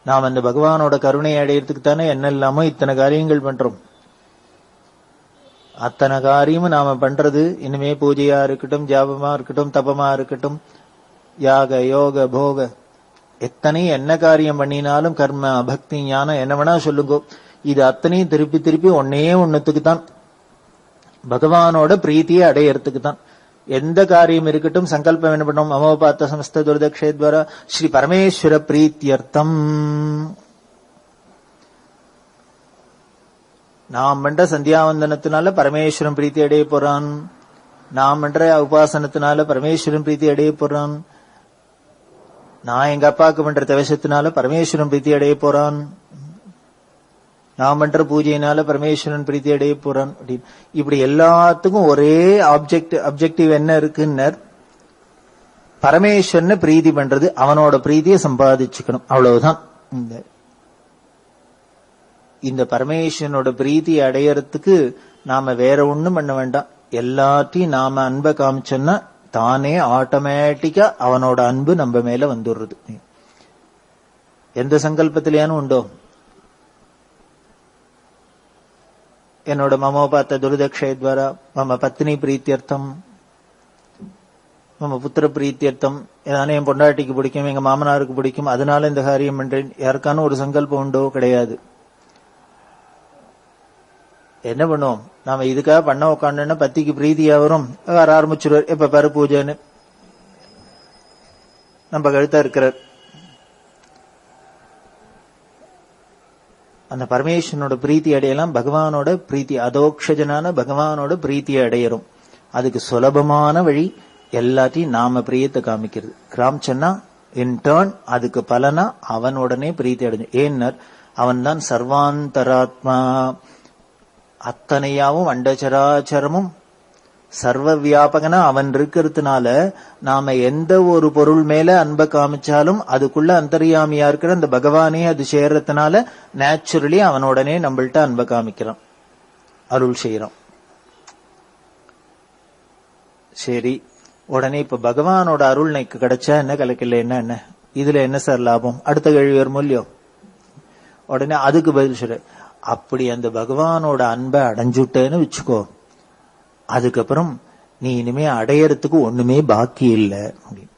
நாம் அந்த பகவானோட கருணையை அடையறதுக்கு தானே என்ன இல்லாமோ இத்தனை காரியங்கள் பண்றோம் அத்தனை காரியமும் நாம பண்றது இனிமே பூஜையா இருக்கட்டும் ஜாபமா இருக்கட்டும் தபமா இருக்கட்டும் யாக யோக போக எத்தனை என்ன காரியம் பண்ணினாலும் கர்ம பக்தி ஞானம் என்ன வேணா சொல்லுங்க இது அத்தனையும் திருப்பி திருப்பி ஒன்னே ஒண்ணுத்துக்கு தான் பகவானோட பிரீத்தியை அடையறதுக்கு தான் எந்த காரியம் இருக்கட்டும் சங்கல்பம் என்ன பண்ணும் அமோபாத்த சமஸ்த துர்தக்ஷேத்வர ஸ்ரீ பரமேஸ்வர பிரீத்தியர்த்தம் நாம் பண்ற சந்தியாவந்தனத்தினால பரமேஸ்வரன் பிரீத்தி அடைய போறான் நாம் பண்ற உபாசனத்தினால பரமேஸ்வரன் பிரீத்தி அடைய போறான் நான் எங்க அப்பாவுக்கு பண்ற தவசத்தினால பரமேஸ்வரன் பிரீத்தி அடைய போறான் நான் பண்ற பூஜையினால பரமேஸ்வரன் பிரீத்தி அடைய போறான் அப்படின்னு இப்படி எல்லாத்துக்கும் ஒரே ஆப்ஜெக்ட் அப்ஜெக்டிவ் என்ன இருக்குன்னர் பரமேஸ்வரனை பிரீதி பண்றது அவனோட பிரீதியை சம்பாதிச்சுக்கணும் அவ்வளவுதான் இந்த இந்த பரமேஸ்வரனோட பிரீதி அடையறதுக்கு நாம வேற ஒண்ணும் பண்ண வேண்டாம் எல்லாத்தையும் நாம அன்பை காமிச்சோம்னா தானே ஆட்டோமேட்டிக்கா அவனோட அன்பு நம்ம மேல வந்துடுறது எந்த சங்கல்பத்திலேயானும் உண்டோ என்னோட மமோபாத்த துரிதக்ஷயத்வாரா மம பத்னி பிரீத்தியர்த்தம் மம புத்திர பிரீத்தியர்த்தம் ஏதானே என் பொண்டாட்டிக்கு பிடிக்கும் எங்க மாமனாருக்கு பிடிக்கும் அதனால இந்த காரியம் பண்றேன் யாருக்கான ஒரு சங்கல்பம் உண்டோ கிடையாது என்ன பண்ணுவோம் நாம இதுக்காக பண்ண உட்காந்துன்னா பத்திக்கு பிரீதியா வரும் வர ஆரம்பிச்சிருவார் எப்ப பாரு பூஜைன்னு நம்ம கழுத்தா இருக்கிறார் அந்த பரமேஸ்வரனோட பிரீத்தி அடையலாம் பகவானோட பிரீத்தி அதோக்ஷஜனான பகவானோட பிரீத்தியை அடையறோம் அதுக்கு சுலபமான வழி எல்லாத்தையும் நாம பிரியத்தை காமிக்கிறது காமிச்சோன்னா இன் டேர்ன் அதுக்கு பலனா அவன் உடனே பிரீத்தி அடைஞ்சு ஏன்னர் அவன் தான் சர்வாந்தராத்மா அத்தனையாவும் அண்டச்சராச்சரமும் சர்வ வியாபகனா அவன் இருக்கிறதுனால நாம எந்த ஒரு பொருள் மேல அன்பை காமிச்சாலும் அதுக்குள்ள அந்தரியாமியா இருக்கிற அந்த பகவானே அது சேர்றதுனால நேச்சுரலி அவனோடனே நம்மள்ட்ட அன்பை காமிக்கிறான் அருள் செய்யறான் சரி உடனே இப்ப பகவானோட அருள் எனக்கு கிடைச்சா என்ன கலக்கல என்ன என்ன இதுல என்ன சார் லாபம் அடுத்த கேள்வி வருமோ இல்லையோ உடனே அதுக்கு பதில் சொல்ற அப்படி அந்த பகவானோட அன்பை அடைஞ்சுட்டேன்னு வச்சுக்கோ அதுக்கப்புறம் நீ இனிமே அடையறதுக்கு ஒண்ணுமே பாக்கி இல்லை அப்படின்னு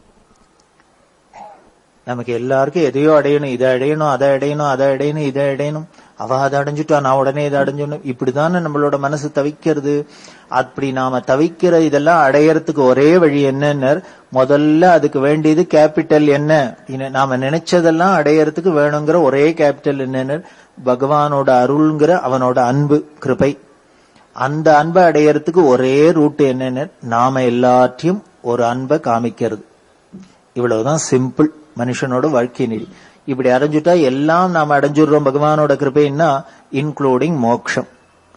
நமக்கு எல்லாருக்கும் எதையோ அடையணும் இதை அடையணும் அதை அடையணும் அதை அடையணும் இதை அடையணும் அவ அதை அடைஞ்சுட்டா நான் உடனே இதை அடைஞ்சணும் இப்படிதானே நம்மளோட மனசு தவிக்கிறது அப்படி நாம தவிக்கிற இதெல்லாம் அடையறதுக்கு ஒரே வழி என்னன்னு முதல்ல அதுக்கு வேண்டியது கேபிட்டல் என்ன நாம நினைச்சதெல்லாம் அடையறதுக்கு வேணுங்கிற ஒரே கேபிட்டல் என்னன்னு பகவானோட அருள்ங்கிற அவனோட அன்பு கிருபை அந்த அன்பை அடையறதுக்கு ஒரே ரூட் என்னன்னு நாம எல்லாத்தையும் ஒரு அன்பை காமிக்கிறது இவ்வளவுதான் சிம்பிள் மனுஷனோட வாழ்க்கை நெறி இப்படி அடைஞ்சுட்டா எல்லாம் நாம அடைஞ்சிடுறோம் பகவானோட கிருபைன்னா இன்க்ளூடிங் மோக்ஷம்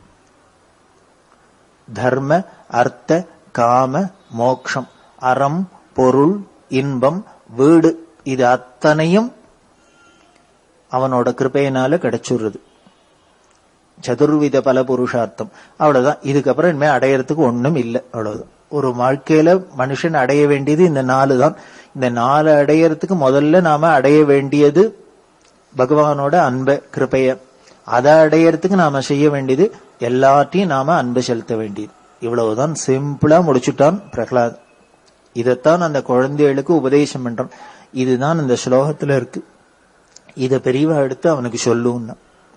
தர்ம அர்த்த காம மோக்ஷம் அறம் பொருள் இன்பம் வீடு இது அத்தனையும் அவனோட கிருப்பையினால கிடைச்சுடுறது சதுர்வித பல புருஷார்த்தம் அவ்வளவுதான் இதுக்கப்புறம் இனிமே அடையறதுக்கு ஒண்ணும் இல்லை அவ்வளவுதான் ஒரு வாழ்க்கையில மனுஷன் அடைய வேண்டியது இந்த நாலு தான் இந்த நாலு அடையறதுக்கு முதல்ல நாம அடைய வேண்டியது பகவானோட அன்ப கிருப்பைய அதை அடையறதுக்கு நாம செய்ய வேண்டியது எல்லாத்தையும் நாம அன்பு செலுத்த வேண்டியது இவ்வளவுதான் சிம்பிளா முடிச்சுட்டான் பிரகலாத் இதைத்தான் அந்த குழந்தைகளுக்கு உபதேசம் பண்றான் இதுதான் இந்த ஸ்லோகத்துல இருக்கு இத பெரியவா எடுத்து அவனுக்கு சொல்லுன்னா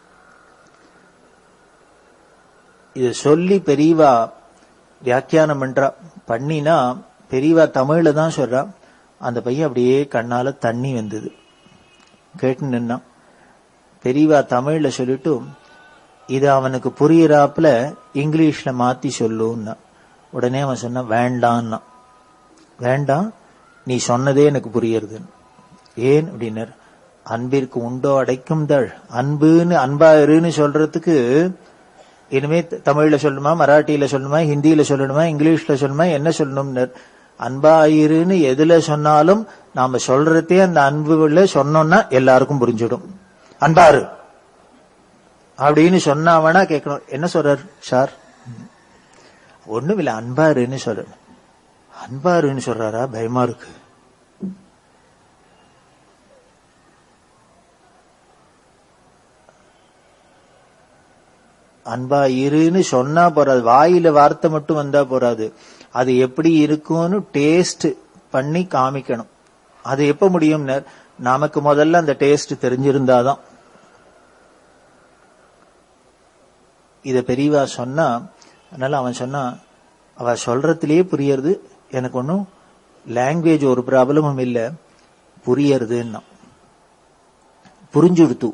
இத சொல்லி பெரியவா வியாக்கியானம் பண்றா பண்ணினா பெரியவா தமிழ்ல தான் சொல்றா அந்த பையன் அப்படியே கண்ணால தண்ணி வந்தது கேட்டு நின்னான் பெரியவா தமிழ்ல சொல்லிட்டு இது அவனுக்கு புரியறாப்புல இங்கிலீஷ்ல மாத்தி சொல்லுன்னா உடனே அவன் சொன்ன வேண்டான்னா வேண்டாம் நீ சொன்னதே எனக்கு புரியறது ஏன் அப்படின்னார் அன்பிற்கு உண்டோ அடைக்கும் தள் அன்புன்னு அன்பா இருன்னு சொல்றதுக்கு இனிமே தமிழ்ல சொல்லணுமா மராட்டியில சொல்லணுமா ஹிந்தியில சொல்லணுமா இங்கிலீஷ்ல சொல்லணுமா என்ன சொல்லணும்னு அன்பாயிருன்னு எதுல சொன்னாலும் நாம சொல்றதே அந்த அன்புல சொன்னோம்னா எல்லாருக்கும் புரிஞ்சிடும் அன்பாரு அப்படின்னு சொன்னா வேணா கேட்கணும் என்ன சொல்றார் சார் ஒண்ணும் இல்ல அன்பாருன்னு சொல்ற அன்பாருன்னு சொல்றாரா பயமா இருக்கு அன்பா இருன்னு சொன்னா போறாது வாயில வார்த்தை மட்டும் வந்தா போறாது அது எப்படி இருக்கும்னு டேஸ்ட் பண்ணி காமிக்கணும் அது எப்ப முடியும்னு நமக்கு முதல்ல அந்த டேஸ்ட் தெரிஞ்சிருந்தாதான் இத பெரியவா சொன்னா அதனால அவன் சொன்னா அவ சொல்றதுலயே புரியறது எனக்கு ஒன்னும் லாங்குவேஜ் ஒரு ப்ராப்ளமும் இல்ல புரியறதுன்னா புரிஞ்சுடுத்து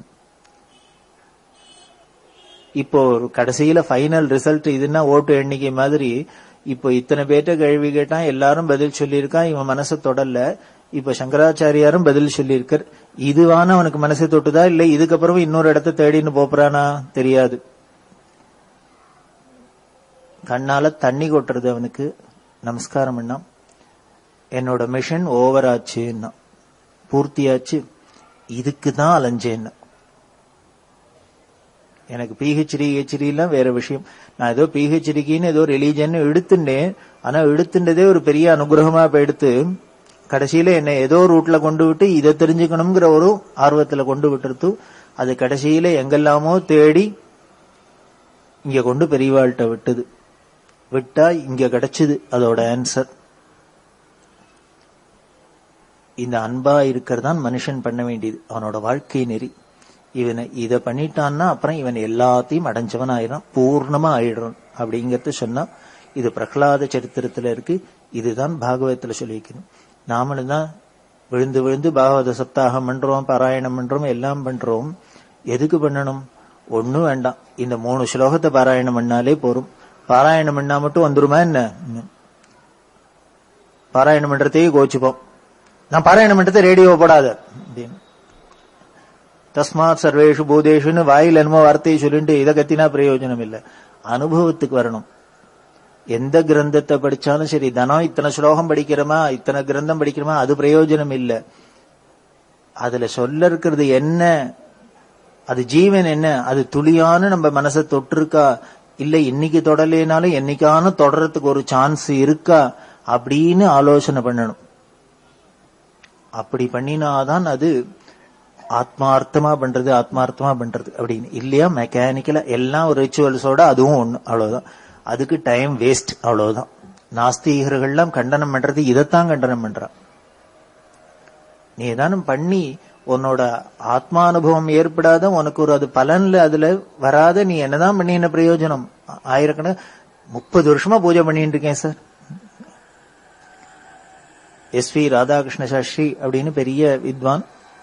இப்போ ஒரு கடைசியில ஃபைனல் ரிசல்ட் இதுன்னா ஓட்டு எண்ணிக்கை மாதிரி இப்போ இத்தனை பேர்ட்ட கேள்வி கேட்டான் எல்லாரும் பதில் சொல்லியிருக்கான் இவன் மனசை தொடல இப்ப சங்கராச்சாரியாரும் பதில் சொல்லியிருக்கார் இதுவான அவனுக்கு மனசை தொட்டுதா இல்ல இதுக்கப்புறம் இன்னொரு இடத்த தேடின்னு போறானா தெரியாது கண்ணால தண்ணி கொட்டுறது அவனுக்கு நமஸ்காரம் பண்ணா என்னோட மிஷன் ஓவர் ஆச்சுன்னா பூர்த்தியாச்சு இதுக்கு தான் அலைஞ்சேன்னு எனக்கு பிஹெச்டி ஹெச்டி எல்லாம் வேற விஷயம் நான் ஏதோ பிஹெச்டிக்குன்னு ஏதோ ரிலீஜன் எடுத்துட்டேன் ஆனா எடுத்துட்டதே ஒரு பெரிய அனுகிரகமா போயிடுத்து கடைசியில என்னை ஏதோ ரூட்ல கொண்டு விட்டு இதை தெரிஞ்சுக்கணுங்கிற ஒரு ஆர்வத்துல கொண்டு விட்டுருத்து அது கடைசியில எங்கெல்லாமோ தேடி இங்க கொண்டு பெரியவாள்கிட்ட விட்டுது விட்டா இங்க கிடைச்சது அதோட ஆன்சர் இந்த அன்பா இருக்கிறதான் மனுஷன் பண்ண வேண்டியது அவனோட வாழ்க்கை நெறி இவனை இதை பண்ணிட்டான்னா அப்புறம் இவன் எல்லாத்தையும் அடைஞ்சவன் ஆயிடும் பூர்ணமா ஆயிடுறான் அப்படிங்கறது சொன்னா இது பிரகலாத சரித்திரத்துல இருக்கு இதுதான் பாகவதத்துல சொல்லியிருக்கணும் நாமளும் தான் விழுந்து விழுந்து பாகவத சப்தாகம் பண்றோம் பாராயணம் பண்றோம் எல்லாம் பண்றோம் எதுக்கு பண்ணணும் ஒண்ணும் வேண்டாம் இந்த மூணு ஸ்லோகத்தை பாராயணம் பண்ணாலே போரும் பாராயணம் பண்ணா மட்டும் வந்துருமா என்ன பாராயணம் பண்றதையே கோச்சுப்போம் நான் பாராயணம் பண்றதை ரேடியோ போடாத அப்படின்னு தஸ்மாத் சர்வேஷு பூதேஷுன்னு வாயில் என்னமோ வார்த்தையை சொல்லிட்டு இதை கத்தினா பிரயோஜனம் இல்லை அனுபவத்துக்கு வரணும் எந்த கிரந்தத்தை படிச்சாலும் சரி தனம் இத்தனை ஸ்லோகம் படிக்கிறோமா இத்தனை கிரந்தம் படிக்கிறோமா அது பிரயோஜனம் இல்லை அதுல சொல்ல இருக்கிறது என்ன அது ஜீவன் என்ன அது துளியான நம்ம மனசை தொட்டிருக்கா இல்ல இன்னைக்கு தொடலேனாலும் என்னைக்கான தொடறதுக்கு ஒரு சான்ஸ் இருக்கா அப்படின்னு ஆலோசனை பண்ணணும் அப்படி பண்ணினாதான் அது ஆத்மார்த்தமா பண்றது ஆத்மார்த்தமா பண்றது அப்படின்னு இல்லையா மெக்கானிக்கலா எல்லாம் ஒரு ரிச்சுவல்ஸோட அதுவும் ஒண்ணு அவ்வளவுதான் அதுக்கு டைம் வேஸ்ட் அவ்வளவுதான் நாஸ்திகர்கள்லாம் கண்டனம் பண்றது இதைத்தான் கண்டனம் பண்றான் நீ ஏதானும் பண்ணி உன்னோட ஆத்மானுபவம் ஏற்படாத உனக்கு ஒரு அது பலன்ல அதுல வராத நீ என்னதான் பண்ணி என்ன பிரயோஜனம் ஆயிரக்கணக்கு முப்பது வருஷமா பூஜை பண்ணிட்டு இருக்கேன் sir S V Radhakrishna Sastri அப்படின்னு பெரிய வித்வான்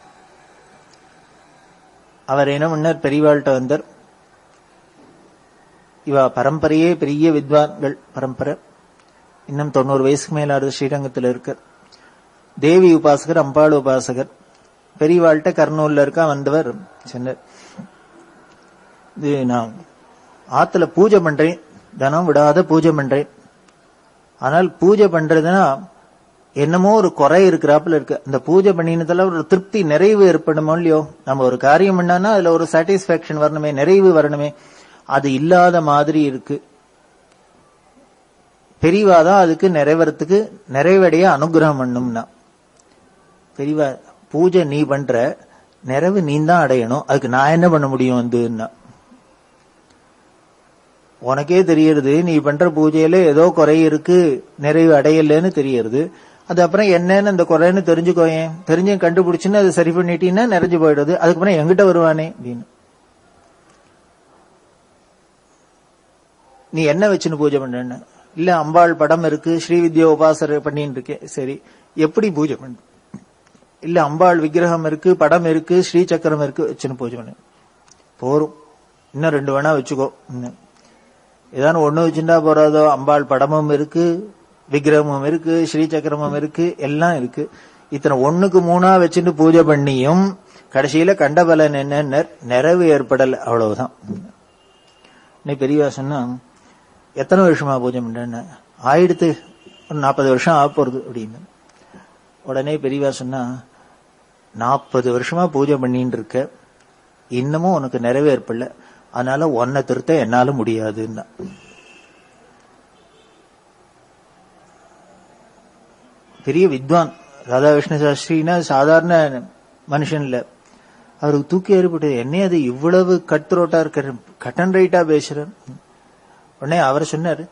அவர் என்ன முன்னர் பெரியவாள்கிட்ட வந்தார் இவ பரம்பரையே பெரிய வித்வான்கள் பரம்பரை இன்னும் தொண்ணூறு வயசுக்கு மேலாவது ஸ்ரீரங்கத்தில் இருக்கார் தேவி உபாசகர் அம்பாள் உபாசகர் பெரியவாள்கிட்ட கர்னூல்ல இருக்கா வந்தவர் சொன்னார் இது நான் ஆத்துல பூஜை பண்றேன் தினம் விடாத பூஜை பண்றேன் ஆனால் பூஜை பண்றதுன்னா என்னமோ ஒரு குறை இருக்கிறாப்புல இருக்கு அந்த பூஜை பண்ணினதுல ஒரு திருப்தி நிறைவு ஏற்படுமோ இல்லையோ நம்ம ஒரு காரியம் பண்ணானா அதுல ஒரு சாட்டிஸ்பாக்சன் வரணுமே நிறைவு வரணுமே அது இல்லாத மாதிரி இருக்கு பெரியவாதான் அதுக்கு நிறைவேறத்துக்கு நிறைவடைய அனுகிரகம் பண்ணும்னா பெரியவா பூஜை நீ பண்ற நிறைவு நீ தான் அடையணும் அதுக்கு நான் என்ன பண்ண முடியும் வந்துன்னா உனக்கே தெரியறது நீ பண்ற பூஜையில ஏதோ குறை இருக்கு நிறைவு அடையலன்னு தெரியறது அது அப்புறம் என்னன்னு அந்த குறைன்னு தெரிஞ்சுக்கோயேன் தெரிஞ்சு கண்டுபிடிச்சுன்னு அதை சரி பண்ணிட்டீங்கன்னா நிறைஞ்சு போயிடுது அதுக்கப்புறம் எங்கிட்ட வருவானே அப்படின்னு நீ என்ன வச்சுன்னு பூஜை பண்ண இல்ல அம்பாள் படம் இருக்கு ஸ்ரீவித்யா உபாசர் பண்ணிட்டு இருக்கேன் சரி எப்படி பூஜை பண்ண இல்ல அம்பாள் விக்கிரகம் இருக்கு படம் இருக்கு ஸ்ரீ சக்கரம் இருக்கு வச்சுன்னு பூஜை பண்ணு போரும் இன்னும் ரெண்டு வேணா வச்சுக்கோ இன்னும் ஏதாவது ஒண்ணு வச்சுட்டா போறாதோ அம்பாள் படமும் இருக்கு விக்கிரகமும் இருக்கு ஸ்ரீ சக்கரமும் இருக்கு எல்லாம் இருக்கு இத்தனை ஒண்ணுக்கு மூணா வச்சுட்டு பூஜை பண்ணியும் கடைசியில கண்ட பலன் என்ன நிறைவு ஏற்படல அவ்வளவுதான் நீ பெரியவா சொன்னா எத்தனை வருஷமா பூஜை பண்றேன்னு ஆயிடுத்து ஒரு நாற்பது வருஷம் ஆக போறது அப்படின்னு உடனே பெரியவா சொன்னா நாற்பது வருஷமா பூஜை பண்ணிட்டு இருக்க இன்னமும் உனக்கு நிறைவு ஏற்படல அதனால ஒன்னை திருத்த என்னால முடியாதுன்னா பெரிய வித்வான் ராதாகிருஷ்ண சாஸ்திரினா சாதாரண மனுஷன் இல்ல அவருக்கு தூக்கி ஏறிப்பட்டு என்ன அது இவ்வளவு கட் த்ரோட்டா இருக்க கட் அண்ட் ரைட்டா பேசுற உடனே அவர் சொன்னார்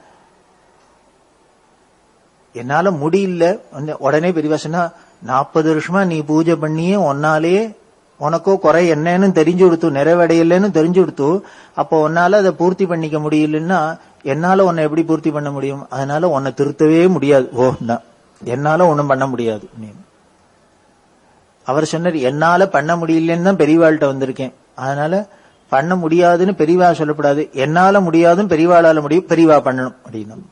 என்னால முடியல உடனே- உடனே பெரியவா சொன்னா நாற்பது வருஷமா நீ பூஜை பண்ணியே ஒன்னாலே உனக்கோ குறை என்னன்னு தெரிஞ்சு கொடுத்து நிறைவடையலன்னு தெரிஞ்சு கொடுத்து அப்போ உன்னால அதை பூர்த்தி பண்ணிக்க முடியலன்னா என்னால உன்னை எப்படி பூர்த்தி பண்ண முடியும் அதனால உன்னை திருத்தவே முடியாது ஓ நான் என்னால ஒண்ணும் பண்ண முடியாது அப்படின்னு. அவர் சொன்னார் என்னால பண்ண முடியலன்னு தான் பெரியவாள்கிட்ட வந்திருக்கேன் அதனால பண்ண முடியாதுன்னு பெரியவா சொல்லக்கூடாது என்னால முடியாதுன்னு பெரியவாளால முடியும் பெரியவா பண்ணணும் அப்படின்னு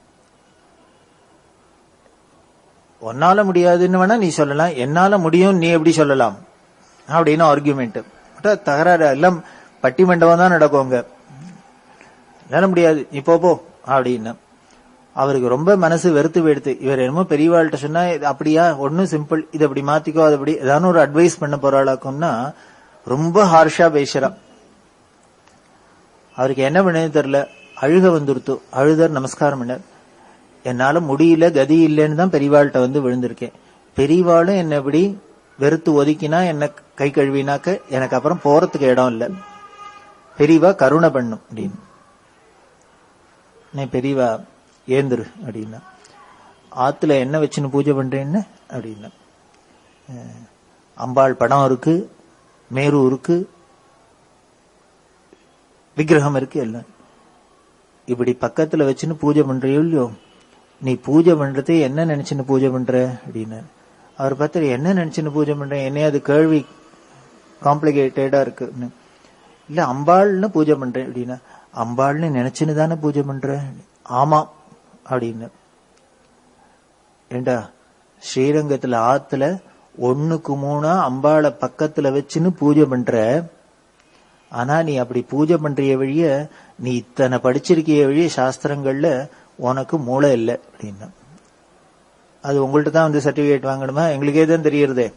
உன்னால முடியாதுன்னு வேணா நீ சொல்லலாம் என்னால முடியும் நீ எப்படி சொல்லலாம் அப்படின்னு ஆர்குமெண்ட் தகராறு எல்லாம் பட்டிமண்டபம் தான் நடக்குங்க என்னால முடியாது நீ போ போ அப்படின்னு அவருக்கு ரொம்ப மனசு வெறுத்து வெடுத்து இவர் என்னமோ பெரியவாள்கிட்ட சொன்னா இது அப்படியா ஒன்னும் சிம்பிள் இது அப்படி மாத்திக்கோ அது அப்படி ஏதாவது ஒரு அட்வைஸ் பண்ண போறாளாக்கும்னா ரொம்ப ஹார்ஷா பேசுறா அவருக்கு என்ன பண்ணது தெரியல அழுக வந்துருத்து அழுதர் நமஸ்காரம் பண்ணார் என்னால முடியல கதி இல்லைன்னு தான் பெரியவாள்கிட்ட வந்து விழுந்திருக்கேன் பெரியவாளும் என்ன இப்படி வெறுத்து ஒதுக்கினா என்ன கை கழுவினாக்க எனக்கு அப்புறம் போறதுக்கு இடம் இல்ல பெரியவா கருணை பண்ணும் அப்படின்னு நீ பெரியவா ஏந்துரு அப்படின்னா ஆத்துல என்ன வச்சுன்னு பூஜை பண்றேன்னு அப்படின்னா அஹ், அம்பாள் படம் இருக்கு மேரு இருக்கு விக்கிரகம் இருக்கு எல்லாம் இப்படி பக்கத்துல வச்சுன்னு பூஜை பண்றியோ இல்லையோ நீ பூஜை பண்றது என்ன நினைச்சுன்னு பூஜை பண்ற அப்படின்னு அவர் பார்த்து என்ன நினைச்சுன்னு பூஜை பண்றேன் என்ன அது கேள்வி காம்ப்ளிகேட்டடா இருக்கு இல்ல அம்பாள்னு பூஜை பண்றேன் அப்படின்னா அம்பாள்னு நினைச்சுன்னு தானே பூஜை பண்ற ஆமா அப்படின்னு ஏண்டா ஸ்ரீரங்கத்துல ஆத்துல ஒண்ணுக்கு மூணா அம்பாளை பக்கத்துல வச்சுன்னு பூஜை பண்ற ஆனா நீ அப்படி பூஜை பண்றிய வழிய நீ இத்தனை படிச்சிருக்கிய வழிய சாஸ்திரங்கள்ல உனக்கு மூளை இல்லை அப்படின்னா அது உங்கள்ட்ட தான் வந்து சர்டிபிகேட் வாங்கணுமா எங்களுக்கே தான் தெரியறதே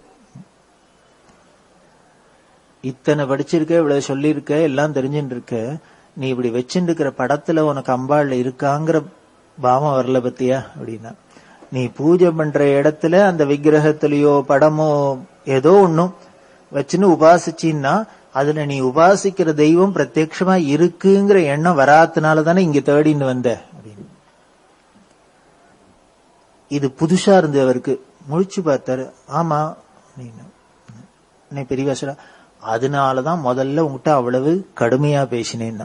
இத்தனை படிச்சிருக்க இவ்வளவு சொல்லியிருக்க எல்லாம் தெரிஞ்சுட்டு இருக்க நீ இப்படி வச்சுட்டு இருக்கிற படத்துல உனக்கு அம்பாள் இருக்காங்கிற பாவம் வரல பத்தியா அப்படின்னா நீ பூஜை பண்ற இடத்துல அந்த விக்கிரகத்திலயோ படமோ ஏதோ ஒண்ணும் வச்சுன்னு உபாசிச்சின்னா அதுல நீ உபாசிக்கிற தெய்வம் பிரத்யட்சமா இருக்குங்கிற எண்ணம் வராதனால தானே இங்க தேடின்னு வந்த அப்படின்னு இது புதுசா இருந்தது அவருக்கு முழிச்சு பார்த்தாரு ஆமா அப்படின்னு உடனே பெரியவா சொல்றா, அதனாலதான் முதல்ல உங்ககிட்ட அவ்வளவு கடுமையா பேசினேன்னா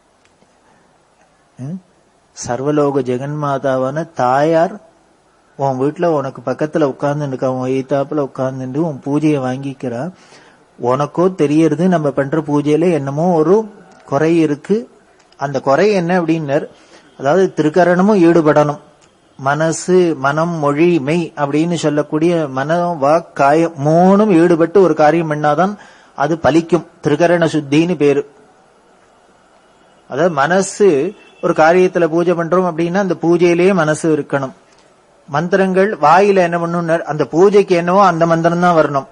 ம்? சர்வலோக ஜெகன்மாதாவான தாயார் உன் வீட்டுல உனக்கு பக்கத்துல உட்கார்ந்துருக்கா உன் எய்தாப்புல உட்கார்ந்துட்டு உன் பூஜையை வாங்கிக்கிறா உனக்கோ தெரியறது நம்ம பண்ற பூஜையில என்னமோ ஒரு குறை இருக்கு அந்த குறை என்ன அப்படின்னர் அதாவது திருக்கரணமும் ஈடுபடணும் மனசு மனம் மொழி மெய் அப்படின்னு சொல்லக்கூடிய மனம் வாக் காயம் மூணும் ஈடுபட்டு ஒரு காரியம் பண்ணாதான் அது பலிக்கும் திருக்கரண சுத்தின்னு பேரு அதாவது மனசு ஒரு காரியத்துல பூஜை பண்றோம் அப்படின்னா அந்த பூஜையிலேயே மனசு இருக்கணும் மந்திரங்கள் வாயில என்ன பண்ணும் அந்த பூஜைக்கு என்னவோ அந்த மந்திரம் தான் வரணும்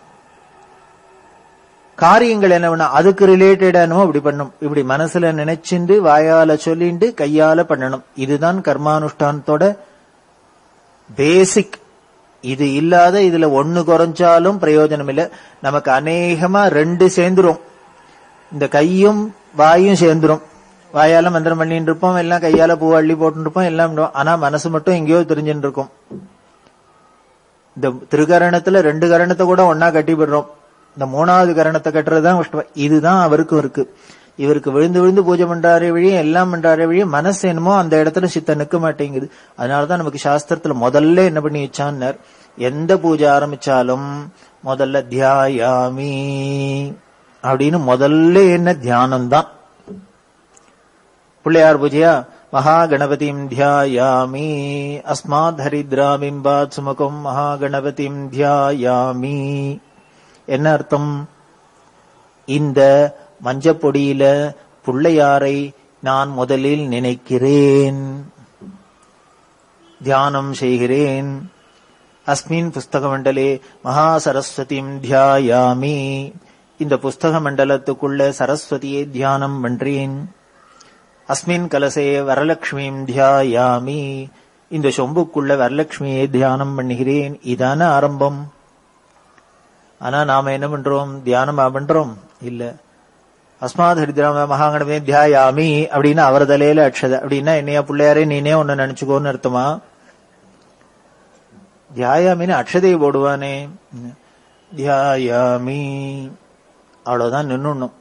காரியங்கள் என்ன பண்ணணும் அதுக்கு ரிலேட்டடா என்னவோ இப்படி பண்ணும் இப்படி மனசுல நினைச்சுண்டு வாயால சொல்லிண்டு கையால பண்ணணும் இதுதான் கர்மானுஷ்டானத்தோட பேசிக் இது இல்லாத இதுல ஒண்ணு குறைஞ்சாலும் பிரயோஜனம் இல்ல நமக்கு அநேகமா ரெண்டு சேர்ந்துரும் இந்த கையும் வாயும் சேர்ந்துரும் வாயால மந்திரம் பண்ணிட்டு இருப்போம் எல்லாம் கையால பூ அள்ளி போட்டு இருப்போம் எல்லாம் பண்ணுவோம். ஆனா மனசு மட்டும் எங்கேயோ தெரிஞ்சுட்டு இருக்கும் இந்த திருகரணத்துல ரெண்டு கரணத்தை கூட ஒன்னா கட்டிவிடுறோம் இந்த மூணாவது கரணத்தை கட்டுறதுதான் கஷ்டம் இதுதான் அவருக்கும் இருக்கு இவருக்கு விழுந்து விழுந்து பூஜை பண்றாரே வழியும் எல்லாம் பண்றாரே வழியும் மனசு என்னமோ அந்த இடத்துல சித்த நிக்க மாட்டேங்குது அதனாலதான் நமக்கு சாஸ்திரத்துல முதல்ல என்ன பண்ணி வச்சான்னார் எந்த பூஜை ஆரம்பிச்சாலும் முதல்ல தியாயாமி அப்படின்னு முதல்ல என்ன தியானம் தான் பிள்ளையார் பூஜையா மகாகணபதிம் தியாயாமி அஸ்மாத் ஹரித்ராபிம்பாத் சுமுகம் மகாகணபதிம் தியாயாமி என்ன அர்த்தம் இந்த மஞ்சப்பொடியில பிள்ளையாரை நான் முதலில் நினைக்கிறேன் தியானம் செய்கிறேன் அஸ்மின் புஸ்தக மண்டலே மகா சரஸ்வதிம் தியாயாமி இந்த புஸ்தக மண்டலத்துக்குள்ள சரஸ்வதியை தியானம் பண்றேன் அஸ்மின் கலசே வரலட்சுமியும் தியாயாமி இந்த சொம்புக்குள்ள வரலட்சுமியை தியானம் பண்ணுகிறேன் இதான ஆரம்பம் ஆனா நாம என்ன பண்றோம் தியானமா பண்றோம் இல்ல அஸ்மாத் ஹரிதிராம மகாகணமே தியாயாமி அப்படின்னு அவர் தலையில அக்ஷத அப்படின்னா என்னையா பிள்ளையாரே நீனே ஒன்னு நினைச்சுக்கோன்னு அர்த்தமா தியாயாமின்னு அக்ஷதையை போடுவானே தியாயாமி அவ்வளவுதான் நின்னுணும்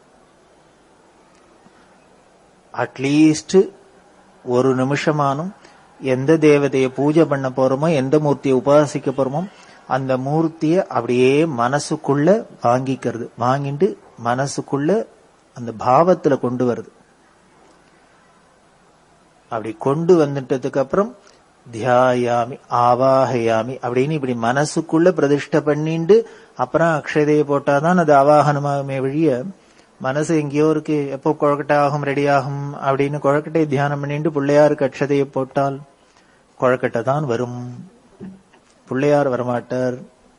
அட்லீஸ்ட் ஒரு நிமிஷமானும் எந்த தேவதையை பூஜை பண்ண போறோமோ எந்த மூர்த்தியை உபாசிக்க போறோமோ அந்த மூர்த்திய அப்படியே மனசுக்குள்ள வாங்கிக்கிறது வாங்கிட்டு மனசுக்குள்ள அந்த பாவத்துல கொண்டு வருது அப்படி கொண்டு வந்துட்டதுக்கு அப்புறம் தியாயாமி ஆவாகயாமி அப்படின்னு இப்படி மனசுக்குள்ள பிரதிஷ்டை பண்ணிண்டு அப்புறம் அக்ஷதையை போட்டாதான் அது ஆவாகனமாகுமே வழிய மனசு எங்கேயோ இருக்கு எப்போ குழக்கட்டை ஆகும் ரெடி ஆகும் அப்படின்னு குழக்கட்டை தியானம் பண்ணிட்டு பிள்ளையாருக்கு அக்ஷதையை போட்டால் குழக்கட்டை தான் வரும் பிள்ளையார் வரமாட்டார்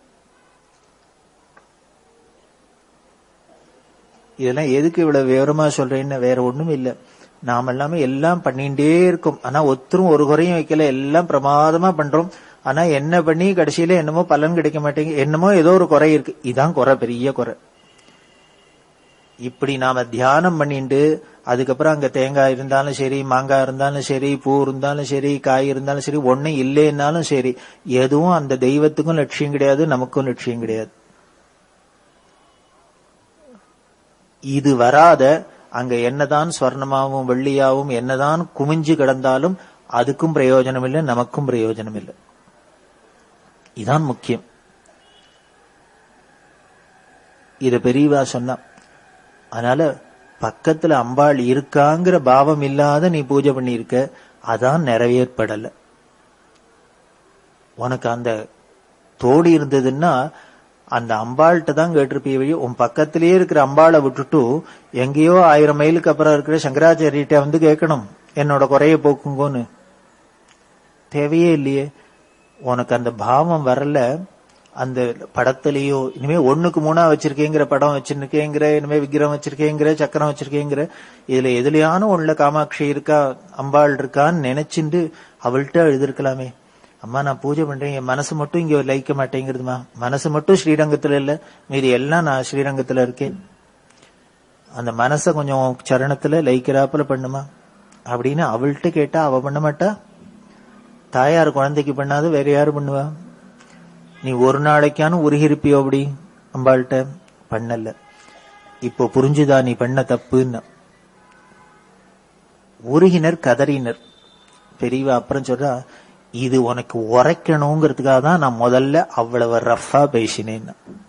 இதெல்லாம் எதுக்கு இவ்வளவு விவரமா சொல்றேன்னு வேற ஒண்ணும் இல்ல நாம எல்லாமே எல்லாம் பண்ணிட்டே இருக்கோம் ஆனா ஒத்தரும் ஒரு குறையும் வைக்கல எல்லாம் பிரமாதமா பண்றோம் ஆனா என்ன பண்ணி கடைசியில என்னமோ பலன் கிடைக்க மாட்டேங்க என்னமோ ஏதோ ஒரு குறை இருக்கு இதான் குறை பெரிய குறை இப்படி நாம தியானம் பண்ணிட்டு அதுக்கப்புறம் அங்க தேங்காய் இருந்தாலும் சரி மாங்காய் இருந்தாலும் சரி பூ இருந்தாலும் சரி காய் இருந்தாலும் சரி ஒண்ணும் இல்லைன்னாலும் சரி எதுவும் அந்த தெய்வத்துக்கும் லட்சியம் கிடையாது நமக்கும் லட்சியம் கிடையாது இது வராத அங்க என்னதான் ஸ்வர்ணமாவும் வெள்ளியாவும் என்னதான் குமிஞ்சு கிடந்தாலும் அதுக்கும் பிரயோஜனம் இல்லை நமக்கும் பிரயோஜனம் இல்லை இதான் முக்கியம் இத பெரியவா சொன்னா அதனால பக்கத்துல அம்பாள் இருக்காங்கிற பாவம் இல்லாத நீ பூஜை பண்ணியிருக்க அதான் நிறைவேற்படல உனக்கு அந்த தோடி இருந்ததுன்னா அந்த அம்பாள்கிட்ட தான் கேட்டிருப்பிய வழி உன் பக்கத்திலேயே இருக்கிற அம்பாளை விட்டுட்டு எங்கேயோ ஆயிரம் மைலுக்கு அப்புறம் இருக்கிற சங்கராச்சாரியிட்ட வந்து கேட்கணும் என்னோட குறைய போக்குங்கோன்னு தேவையே இல்லையே உனக்கு அந்த பாவம் வரல அந்த படத்திலேயோ இனிமே ஒண்ணுக்கு மூணா வச்சிருக்கேங்கிற படம் வச்சிருக்கேங்கிற இனிமே விக்கிரம் வச்சிருக்கேங்கிற சக்கரம் வச்சிருக்கேங்கிற இதுல எதுலயான ஒண்ணுல காமாட்சி இருக்கா அம்பாள் இருக்கான்னு நினைச்சுண்டு அவள்கிட்ட எழுதிருக்கலாமே அம்மா நான் பூஜை பண்றேன் என் மனசு மட்டும் இங்க லயிக்க மாட்டேங்கிறதுமா மனசு மட்டும் ஸ்ரீரங்கத்துல இல்ல மீதி எல்லாம் நான் ஸ்ரீரங்கத்துல இருக்கேன் அந்த மனச கொஞ்சம் சரணத்துல லயிக்கிறாப்புல பண்ணுமா அப்படின்னு அவள்கிட்ட கேட்டா அவ பண்ண மாட்டா தாயார் குழந்தைக்கு பண்ணாது வேற யாரு பண்ணுவா நீ ஒரு நாளைக்கான உருகிருப்பியோ அப்படி அம்பாள்கிட்ட பண்ணல இப்போ புரிஞ்சுதா நீ பண்ண தப்புன்னு உருகினர் கதறினர் பெரியவா அப்புறம் சொல்றா இது உனக்கு உரைக்கணுங்கிறதுக்காக தான் நான் முதல்ல அவ்வளவு ரஃபா பேசினேன்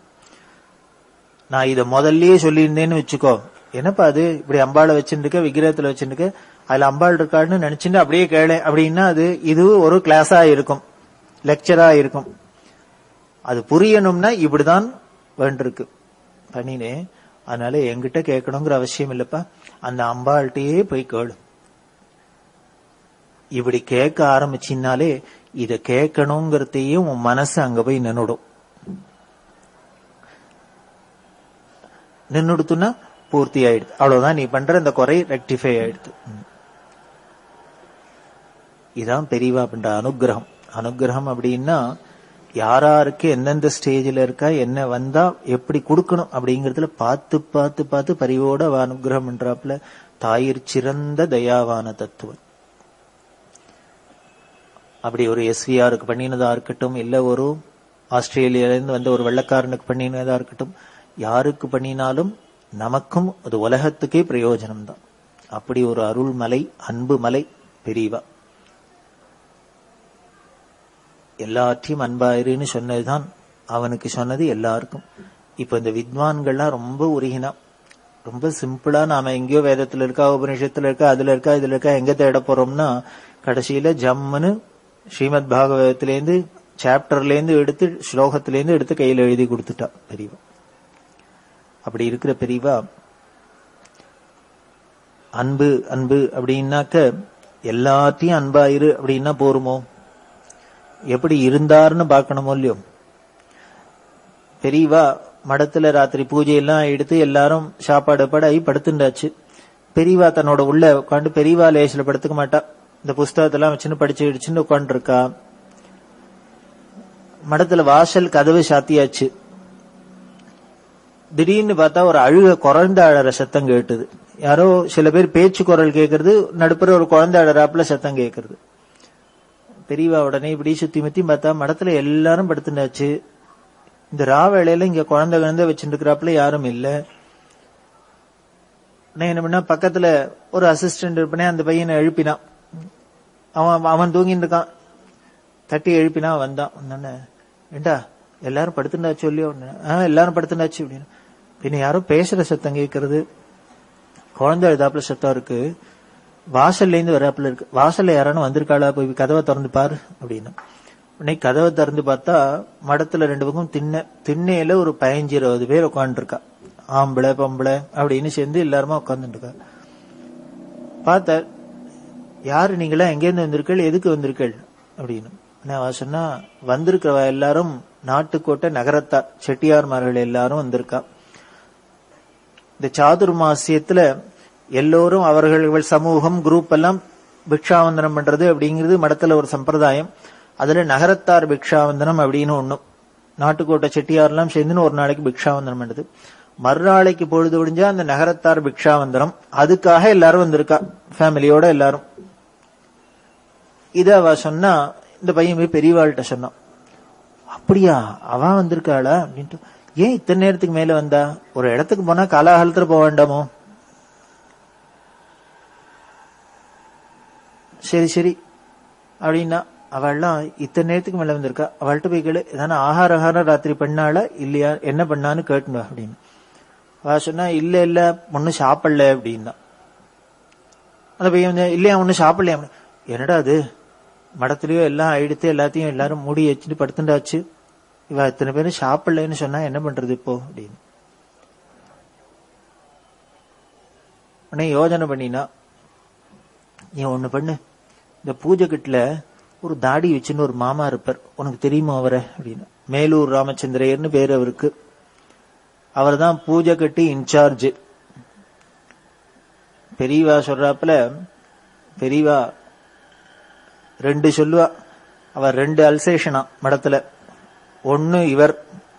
நான் இத முதல்லயே சொல்லியிருந்தேன்னு வச்சுக்கோ என்னப்பா அது இப்படி அம்பாளை வச்சுருக்க விக்கிரகத்துல வச்சுருக்க அதுல அம்பாள் இருக்கான்னு நினைச்சுட்டு அப்படியே கேளு அப்படின்னா அது இது ஒரு கிளாஸா இருக்கும் லெக்சரா இருக்கும் அது புரியணும்னா இப்படிதான் வேண்டிருக்கு பண்ணினேன் அதனால என்கிட்ட கேட்கணுங்கிற அவசியம் இல்லப்பா அந்த அம்பாள்கிட்டயே போய் கேளு இப்படி கேட்க ஆரம்பிச்சினாலே இத கேட்கணுங்கிறதையும் உன் மனசு அங்க போய் நின்னுடும் நின்னுடுத்துன்னா பூர்த்தி ஆயிடுது அவ்வளவுதான் நீ பண்ற இந்த குறை ரெக்டிஃபை ஆயிடுது இதான் பெரியவா பண்ற அனுகிரகம் அனுகிரகம் அப்படின்னா யாராருக்கு எந்தெந்த ஸ்டேஜில் இருக்கா என்ன வந்தா எப்படி கொடுக்கணும் அப்படிங்கறதுல பார்த்து பார்த்து பார்த்து பரிவோட அவ அனுகிரகம் பண்றாப்புல தாயிற் சிறந்த தயாவான தத்துவம் அப்படி ஒரு எஸ்விஆருக்கு பண்ணினதா இருக்கட்டும் இல்ல ஒரு ஆஸ்திரேலியால இருந்து வந்த ஒரு வெள்ளக்காரனுக்கு பண்ணினதா இருக்கட்டும் யாருக்கு பண்ணினாலும் நமக்கும் அது உலகத்துக்கே பிரயோஜனம் தான் அப்படி ஒரு அருள் மலை அன்பு மலை பெரியவா எல்லாற்றையும் அன்பாயிருன்னு சொன்னதுதான் அவனுக்கு சொன்னது எல்லாருக்கும் இப்ப இந்த வித்வான்கள்லாம் ரொம்ப உருகினா ரொம்ப சிம்பிளா நாம எங்கேயோ வேதத்துல இருக்கா உபநிஷத்துல இருக்கா அதுல இருக்கா இதுல இருக்கா எங்க தேட போறோம்னா கடைசியில ஜம்முன்னு ஸ்ரீமத் பாகவதத்திலேருந்து சாப்டர்ல இருந்து எடுத்து ஸ்லோகத்தில இருந்து எடுத்து கையில எழுதி கொடுத்துட்டா பெரியவா அப்படி இருக்கிற பெரியவா அன்பு அன்பு அப்படின்னாக்க எல்லாத்தையும் அன்பாயிரு அப்படின்னா போருமோ எப்படி இருந்தாருன்னு பார்க்கணுமோ இல்லையோ பெரியவா மடத்துல ராத்திரி பூஜை எல்லாம் எடுத்து எல்லாரும் சாப்பாடு படாயி படுத்துண்டாச்சு பெரியவா தன்னோட உள்ள உட்காந்து பெரியவா லேசில படுத்துக்க மாட்டா இந்த புஸ்தகத்தெல்லாம் வச்சுன்னு படிச்சு இடிச்சுன்னு உட்காந்து இருக்கா மடத்துல வாசல் கதவு சாத்தியாச்சு திடீர்னு பார்த்தா ஒரு அழுக குழந்தை அழற சத்தம் கேட்டுது யாரோ சில பேர் பேச்சு குரல் கேட்கறது நடுப்புற ஒரு குழந்தை அழறாப்புல சத்தம் கேட்கறது பெரியவா உடனே இப்படி சுத்தி முத்தி பார்த்தா மடத்துல எல்லாரும் படுத்துனாச்சு இந்த ரா வேளையில இங்க குழந்தை குழந்தை வச்சுட்டு இருக்கிறாப்புல யாரும் இல்ல நான் என்ன பண்ணா பக்கத்துல ஒரு அசிஸ்டன்ட் இருப்பனே அந்த பையனை எழுப்பினான் அவன் அவன் தூங்கிட்டு இருக்கான் தட்டி எழுப்பினா வந்தான் வந்தானே ஏண்டா எல்லாரும் படுத்துண்டாச்சு சொல்லி ஆஹ் எல்லாரும் படுத்துண்டாச்சு அப்படின்னு பின்ன யாரோ பேசுற சத்தம் கேட்கறது குழந்தை எழுதாப்புல சத்தம் இருக்கு வாசல்ல இருந்து வராப்புல இருக்கு வாசல்ல யாரானும் வந்திருக்காளா போய் கதவை திறந்து பாரு அப்படின்னு உடனே கதவை திறந்து பார்த்தா மடத்துல ரெண்டு பக்கம் திண்ணை திண்ணையில ஒரு பதினஞ்சு இருபது பேர் உட்காந்துருக்கா ஆம்பளை பொம்பளை அப்படின்னு சேர்ந்து எல்லாருமா உட்காந்துட்டு இருக்கா பார்த்த யாரு நீங்களா எங்கேருந்து வந்திருக்கள் எதுக்கு வந்திருக்கள் அப்படின்னு உடனே அவ சொன்னா வந்திருக்கிறவ எல்லாரும் நாட்டுக்கோட்டை நகரத்தார் செட்டியார்மார்கள் எல்லாரும் வந்திருக்கா இந்த சாதுர்மாசியத்துல எல்லோரும் அவர்கள் சமூகம் குரூப் எல்லாம் பிக்ஷாவந்தனம் பண்றது அப்படிங்கிறது மடத்துல ஒரு சம்பிரதாயம் அதுல நகரத்தார் பிக்ஷாவந்தனம் அப்படின்னு ஒண்ணும் நாட்டுக்கோட்டை செட்டியார் எல்லாம் சேர்ந்துன்னு ஒரு நாளைக்கு பிக்ஷாவந்தனம் பண்றது மறுநாளைக்கு பொழுது விடிஞ்சா அந்த நகரத்தார் பிக்ஷாவந்தனம் அதுக்காக எல்லாரும் வந்திருக்கா ஃபேமிலியோட எல்லாரும் இத அவ சொன்னா இந்த பையன் போய் பெரியவாள்கிட்ட சொன்னான் அப்படியா அவன் வந்திருக்காளா அப்படின்ட்டு ஏன் இத்தனை நேரத்துக்கு மேல வந்தா ஒரு இடத்துக்கு போனா காலாகாலத்துல போக வேண்டாமோ சரி சரி அப்படின்னா அவள்லாம் இத்தனை நேரத்துக்கு மேல வந்திருக்கா அவள்கிட்ட போய் கேளு ஏதான ஆகார ஆகாரம் ராத்திரி பண்ணாளா இல்லையா என்ன பண்ணான்னு கேட்டுங்க அப்படின்னு அவ சொன்னா இல்ல இல்ல ஒன்னும் சாப்பிடல அப்படின்னா அந்த பையன் வந்து இல்லையா ஒன்னும் சாப்பிடலையா என்னடா அது மடத்துலயோ எல்லாம் எடுத்து எல்லாத்தையும் எல்லாரும் மூடி வச்சுட்டு படுத்துட்டாச்சு இவ இத்தனை பேரும் சாப்பிடலன்னு சொன்னா என்ன பண்றது இப்போ அப்படின்னு உடனே யோஜனை பண்ணினா நீ ஒண்ணு பண்ணு இந்த பூஜை கிட்ட ஒரு தாடி வச்சுன்னு ஒரு மாமா இருப்பார் உனக்கு தெரியுமா அவரை அப்படின்னு மேலூர் ராமச்சந்திரையர்னு பேர் அவருக்கு அவர் தான் பூஜை கட்டி இன்சார்ஜ் பெரியவா சொல்றாப்புல பெரியவா ரெண்டு சொல்லுவா அவர் ரெண்டு அல்சேஷனா மடத்துல ஒன்னு இவர்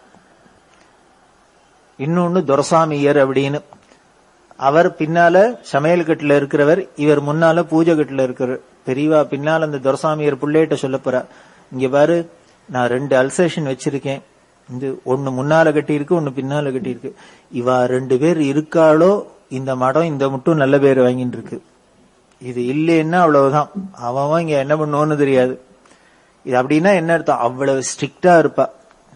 இன்னொன்னு துரசாமியர் அப்படின்னு அவர் பின்னால சமையல் கட்டுல இருக்கிறவர் இவர் முன்னால பூஜை கட்டுல இருக்கிறவர் பெரியவா பின்னால அந்த துரசாமியர் பிள்ளைகிட்ட சொல்ல போறா இங்க பாரு நான் ரெண்டு அல்சேஷன் வச்சிருக்கேன் இந்த ஒன்னு முன்னால கட்டி இருக்கு ஒன்னு பின்னால கட்டி இருக்கு இவா ரெண்டு பேர் இருக்காளோ இந்த மடம் இந்த மட்டும் நல்ல பேர் வாங்கிட்டு இருக்கு இது இல்லைன்னா அவ்வளவுதான் அவன் இங்க என்ன பண்ணுவோன்னு தெரியாது இது அப்படின்னா என்ன அர்த்தம் அவ்வளவு ஸ்ட்ரிக்டா இருப்பா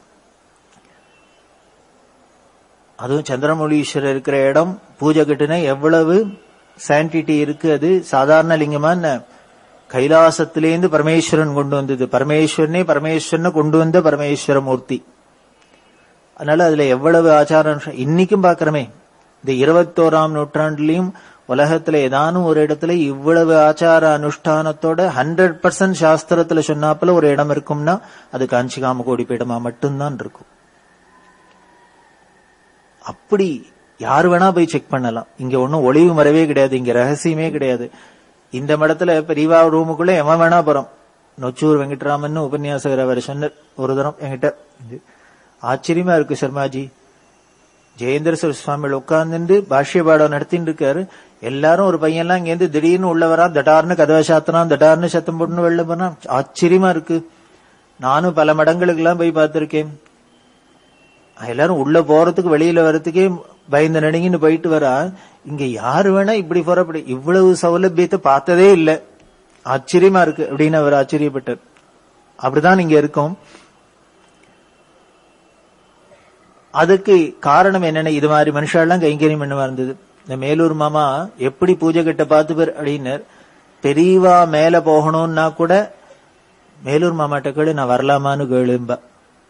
அதுவும் சந்திரமௌலீஸ்வரர் இருக்கிற இடம் பூஜை கட்டுனா எவ்வளவு சான்டிட்டி இருக்கு அது சாதாரண லிங்கமா என்ன கைலாசத்திலேருந்து பரமேஸ்வரன் கொண்டு வந்தது பரமேஸ்வரனே பரமேஸ்வரனை கொண்டு வந்த பரமேஸ்வர மூர்த்தி அதனால அதுல எவ்வளவு ஆச்சாரம் இன்னைக்கும் பாக்குறமே இந்த இருபத்தோராம் நூற்றாண்டுலயும் உலகத்துல ஏதானும் ஒரு இடத்துல இவ்வளவு ஆச்சார அனுஷ்டானத்தோட ஹண்ட்ரட் பர்சன்ட் சாஸ்திரத்துல சொன்னாப்புல ஒரு இடம் இருக்கும்னா அது காஞ்சி காமகோடி பீடமா மட்டும்தான் இருக்கும் அப்படி யார் வேணா போய் செக் பண்ணலாம் இங்க ஒன்னும் ஒளிவு மறைவே கிடையாது இங்க ரகசியமே கிடையாது இந்த மடத்துல பெரியவா ரூமுக்குள்ள எவன் வேணா போறோம் நொச்சூர் வெங்கட்ராமன் உபன்யாசகர் அவர் சொன்னார் ஒரு தரம் என்கிட்ட ஆச்சரியமா இருக்கு சர்மாஜி ஜெயேந்திர சுவாமிகள் உட்கார்ந்து பாஷ்ய பாடம் நடத்திட்டு இருக்காரு எல்லாரும் ஒரு பையன்லாம் இங்கேருந்து திடீர்னு உள்ள வரா தடார்னு கதவை சாத்தினான் தடார்னு சத்தம் போட்டுன்னு வெளில போனா ஆச்சரியமா இருக்கு நானும் பல மடங்களுக்கு எல்லாம் போய் பார்த்திருக்கேன் எல்லாரும் உள்ள போறதுக்கு வெளியில வர்றதுக்கே பயந்து நடுங்கின்னு போயிட்டு வரா இங்க யாரு வேணா இப்படி போறப்படி இவ்வளவு சௌலபியத்தை பார்த்ததே இல்ல ஆச்சரியமா இருக்கு அப்படின்னு அவர் ஆச்சரியப்பட்டார் அப்படிதான் இங்க இருக்கும் அதுக்கு காரணம் என்னன்னா இது மாதிரி மனுஷாலாம் கைங்கரியம் பண்ண இருந்தது இந்த மேலூர் மாமா எப்படி பூஜை கட்ட பார்த்துப்பார் அப்படின்னர் பெரியவா மேல போகணும்னா கூட மேலூர் மாமாட்ட கேளு நான் வரலாமான்னு கேளும்பா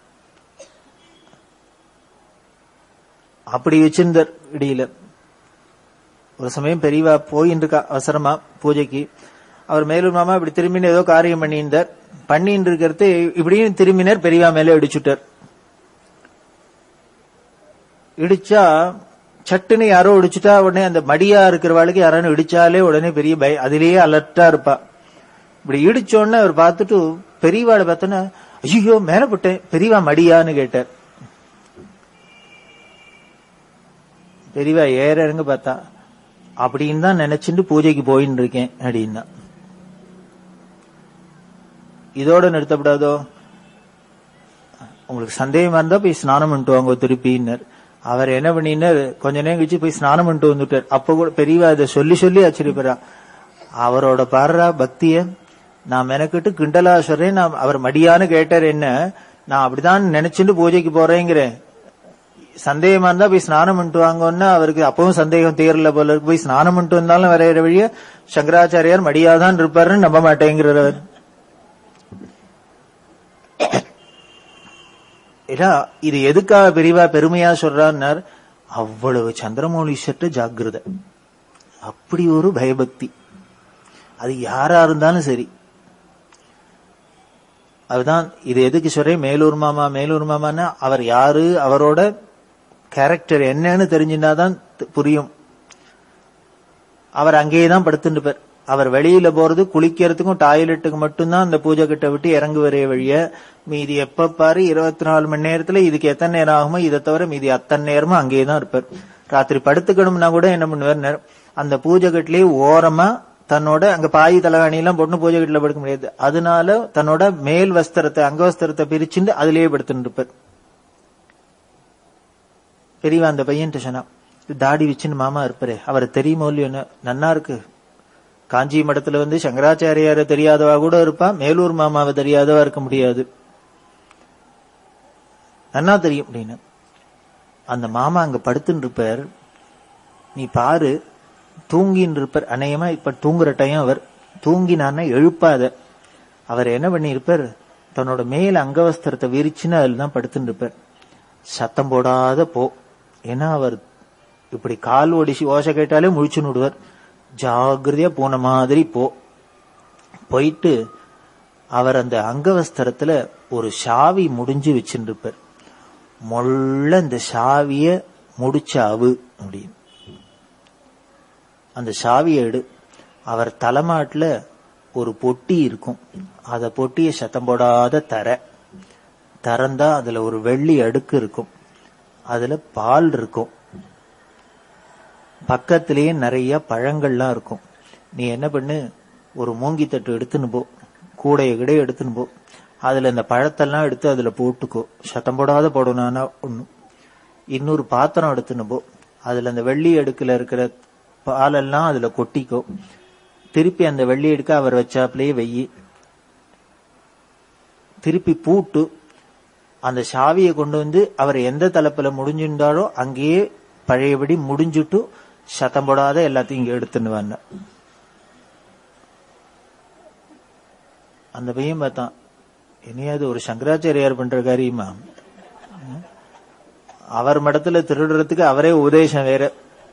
அப்படி வச்சிருந்தார் இடியில ஒரு சமயம் பெரியவா போயின்னு இருக்கா அவசரமா பூஜைக்கு அவர் மேலூர் மாமா இப்படி திரும்பின்னு ஏதோ காரியம் பண்ணியிருந்தார் பண்ணின்னு இருக்கிறது இப்படியும் திரும்பினர் பெரியவா மேல இடிச்சுட்டார் இடிச்சா சட்டுன்னு யாரோ இடிச்சுட்டா உடனே அந்த மடியா இருக்கிறவாளுக்கு யாரானு இடிச்சாலே உடனே பெரிய பய அதிலேயே அலர்ட்டா இருப்பா இப்படி இடிச்சோடனே அவர் பார்த்துட்டு பெரியவாளை பார்த்தோன்னா ஐயோ மேல போட்டேன் பெரியவா மடியான்னு கேட்டார் பெரியவா ஏற இறங்க பார்த்தா அப்படின்னு தான் நினைச்சுட்டு பூஜைக்கு போயின்னு இருக்கேன் அப்படின்னா இதோட நிறுத்தப்படாதோ உங்களுக்கு சந்தேகமா இருந்தா போய் ஸ்நானம் பண்ணிட்டு வாங்க திருப்பின்னார் அவர் என்ன பண்ணினார் கொஞ்ச நேரம் கழிச்சு போய் ஸ்நானம் பண்ணிட்டு வந்துட்டார் அப்ப கூட பெரியவா இதை சொல்லி சொல்லி ஆச்சரியப்படுறா அவரோட பாடுறா பக்திய நான் மெனக்கிட்டு கிண்டலா சொல்றேன் நான் அவர் மடியான்னு கேட்டார் என்ன நான் அப்படிதான் நினைச்சுட்டு பூஜைக்கு போறேங்கிறேன் சந்தேகமா இருந்தா போய் ஸ்நானம் பண்ணிட்டு வாங்கன்னா அவருக்கு அப்பவும் சந்தேகம் தீரல போல இருக்கு போய் ஸ்நானம் பண்ணிட்டு வந்தாலும் வரைகிற வழிய சங்கராச்சாரியார் மடியாதான் இருப்பாருன்னு நம்ப மாட்டேங்கிறார் அவர் ஏன்னா இது எதுக்காக பெரியவா பெருமையா சொல்றான்னார் அவ்வளவு சந்திரமௌலீஸ்வர்ட்ட ஜாக்கிரதை அப்படி ஒரு பயபக்தி அது யாரா இருந்தாலும் சரி அதுதான் இது எதுக்கு சொல்றேன் மேலூர் மாமா மேலூர் மாமான்னா அவர் யாரு அவரோட கேரக்டர் என்னன்னு தெரிஞ்சிருந்தாதான் புரியும் அவர் அங்கேயே தான் படுத்துட்டு அவர் வெளியில போறது குளிக்கிறதுக்கும் டாய்லெட்டுக்கு மட்டும்தான் அந்த பூஜை கிட்ட விட்டு இறங்கு வரைய வழிய மீதி எப்ப பாரு இருபத்தி நாலு மணி நேரத்துல இதுக்கு எத்தனை நேரம் ஆகுமோ இதை தவிர மீதி அத்தனை நேரமும் அங்கேயே தான் இருப்பார் ராத்திரி படுத்துக்கணும்னா கூட என்ன பண்ணுவார் அந்த பூஜை கட்டிலேயே ஓரமா தன்னோட அங்க பாய் தலகாணி எல்லாம் போட்டு பூஜை கட்டில படுக்க முடியாது அதனால தன்னோட மேல் வஸ்திரத்தை அங்கவஸ்திரத்தை பிரிச்சுட்டு அதுலயே படுத்துட்டு இருப்பார் பெரியவா அந்த பையன் சொன்னா தாடி வச்சுன்னு மாமா இருப்பாரு அவரை தெரியுமோ இல்லையோ நன்னா இருக்கு காஞ்சி மடத்துல வந்து சங்கராச்சாரியார தெரியாதவா கூட இருப்பா மேலூர் மாமாவை தெரியாதவா இருக்க முடியாது நன்னா தெரியும் அப்படின்னு அந்த மாமா அங்க படுத்துன்னு இருப்பார் நீ பாரு தூங்கின்னு இருப்பார் அநேகமா இப்ப தூங்குற டைம் அவர் தூங்கினான்னா எழுப்பாத அவர் என்ன பண்ணி இருப்பார் தன்னோட மேல அங்கவஸ்திரத்தை விரிச்சுன்னு அதுல தான் படுத்துன்னு இருப்பார் சத்தம் போடாத போ ஏன்னா அவர் இப்படி கால் ஒடிச்சு ஓசை கேட்டாலே முழிச்சுன்னு விடுவார் ஜாகிரதையா போன மாதிரி போ போயிட்டு அவர் அந்த அங்கவஸ்திரத்துல ஒரு சாவி முடிஞ்சு வச்சுருப்பார் மொள்ள இந்த சாவிய முடிச்ச அவு அப்படின்னு அந்த சாவியை எடு அவர் தலைமாட்டுல ஒரு பொட்டி இருக்கும் அத பொட்டிய சத்தம் போடாத தர திறந்தா அதுல ஒரு வெள்ளி அடுக்கு இருக்கும் அதுல பால் இருக்கும் பக்கத்திலேயே நிறைய பழங்கள்லாம் இருக்கும் நீ என்ன பண்ணு ஒரு மூங்கி தட்டு எடுத்துன்னு போ கூடைய கிடையே எடுத்துன்னு போ அதுல இந்த பழத்தெல்லாம் எடுத்து அதுல போட்டுக்கோ சத்தம் போடாத போடணும்னா ஒண்ணும் இன்னொரு பாத்திரம் எடுத்துன்னு போ அதுல அந்த வெள்ளி அடுக்குல இருக்கிற பாலெல்லாம் அதுல கொட்டிக்கோ திருப்பி அந்த வெள்ளி அடுக்க அவர் வச்சாப்லயே வெயி திருப்பி பூட்டு அந்த சாவியை கொண்டு வந்து அவர் எந்த தலைப்புல முடிஞ்சிருந்தாரோ அங்கேயே பழையபடி முடிஞ்சுட்டு சத்தம் போடாத எல்லாத்தையும் இங்க எடுத்துன்னு வந்த அந்த பையன் பார்த்தான் இனியாவது ஒரு சங்கராச்சாரியார் பண்ற காரியமா அவர் மடத்துல திருடுறதுக்கு அவரே உபதேசம் வேற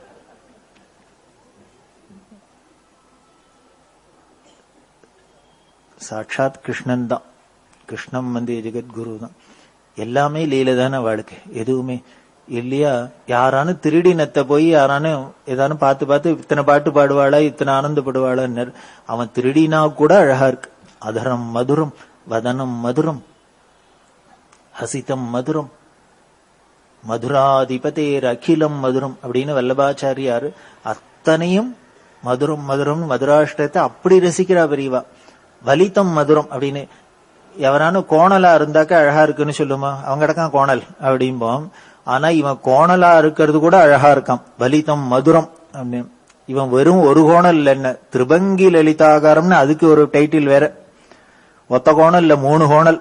சாட்சாத் கிருஷ்ணன் தான் கிருஷ்ணம் வந்து ஜெகத்குரு தான் எல்லாமே லீல தானே வாழ்க்கை எதுவுமே இல்லையா யாரானு திருடினத்தை போய் யாரானு ஏதானு பார்த்து பார்த்து இத்தனை பாட்டு பாடுவாளா இத்தனை ஆனந்தப்படுவாளான்னு அவன் திருடினா கூட அழகா இருக்கு அதரம் மதுரம் வதனம் மதுரம் ஹசிதம் மதுரம் மதுராதிபதேர் அகிலம் மதுரம் அப்படின்னு வல்லபாச்சாரியார் அத்தனையும் மதுரம் மதுரம் மதுராஷ்டத்தை அப்படி ரசிக்கிறா பெரியவா வலித்தம் மதுரம் அப்படின்னு எவரானு கோணலா இருந்தாக்க அழகா இருக்குன்னு சொல்லுமா அவங்க கிடக்கான் கோணல் அப்படிம்போம் ஆனா இவன் கோணலா இருக்கிறது கூட அழகா இருக்கான் வலிதம் மதுரம் அப்படின்னு இவன் வெறும் ஒரு கோணல் இல்ல என்ன திரிபங்கி லலிதாகாரம்னு அதுக்கு ஒரு டைட்டில் வேற ஒத்த கோணல் இல்ல மூணு கோணல்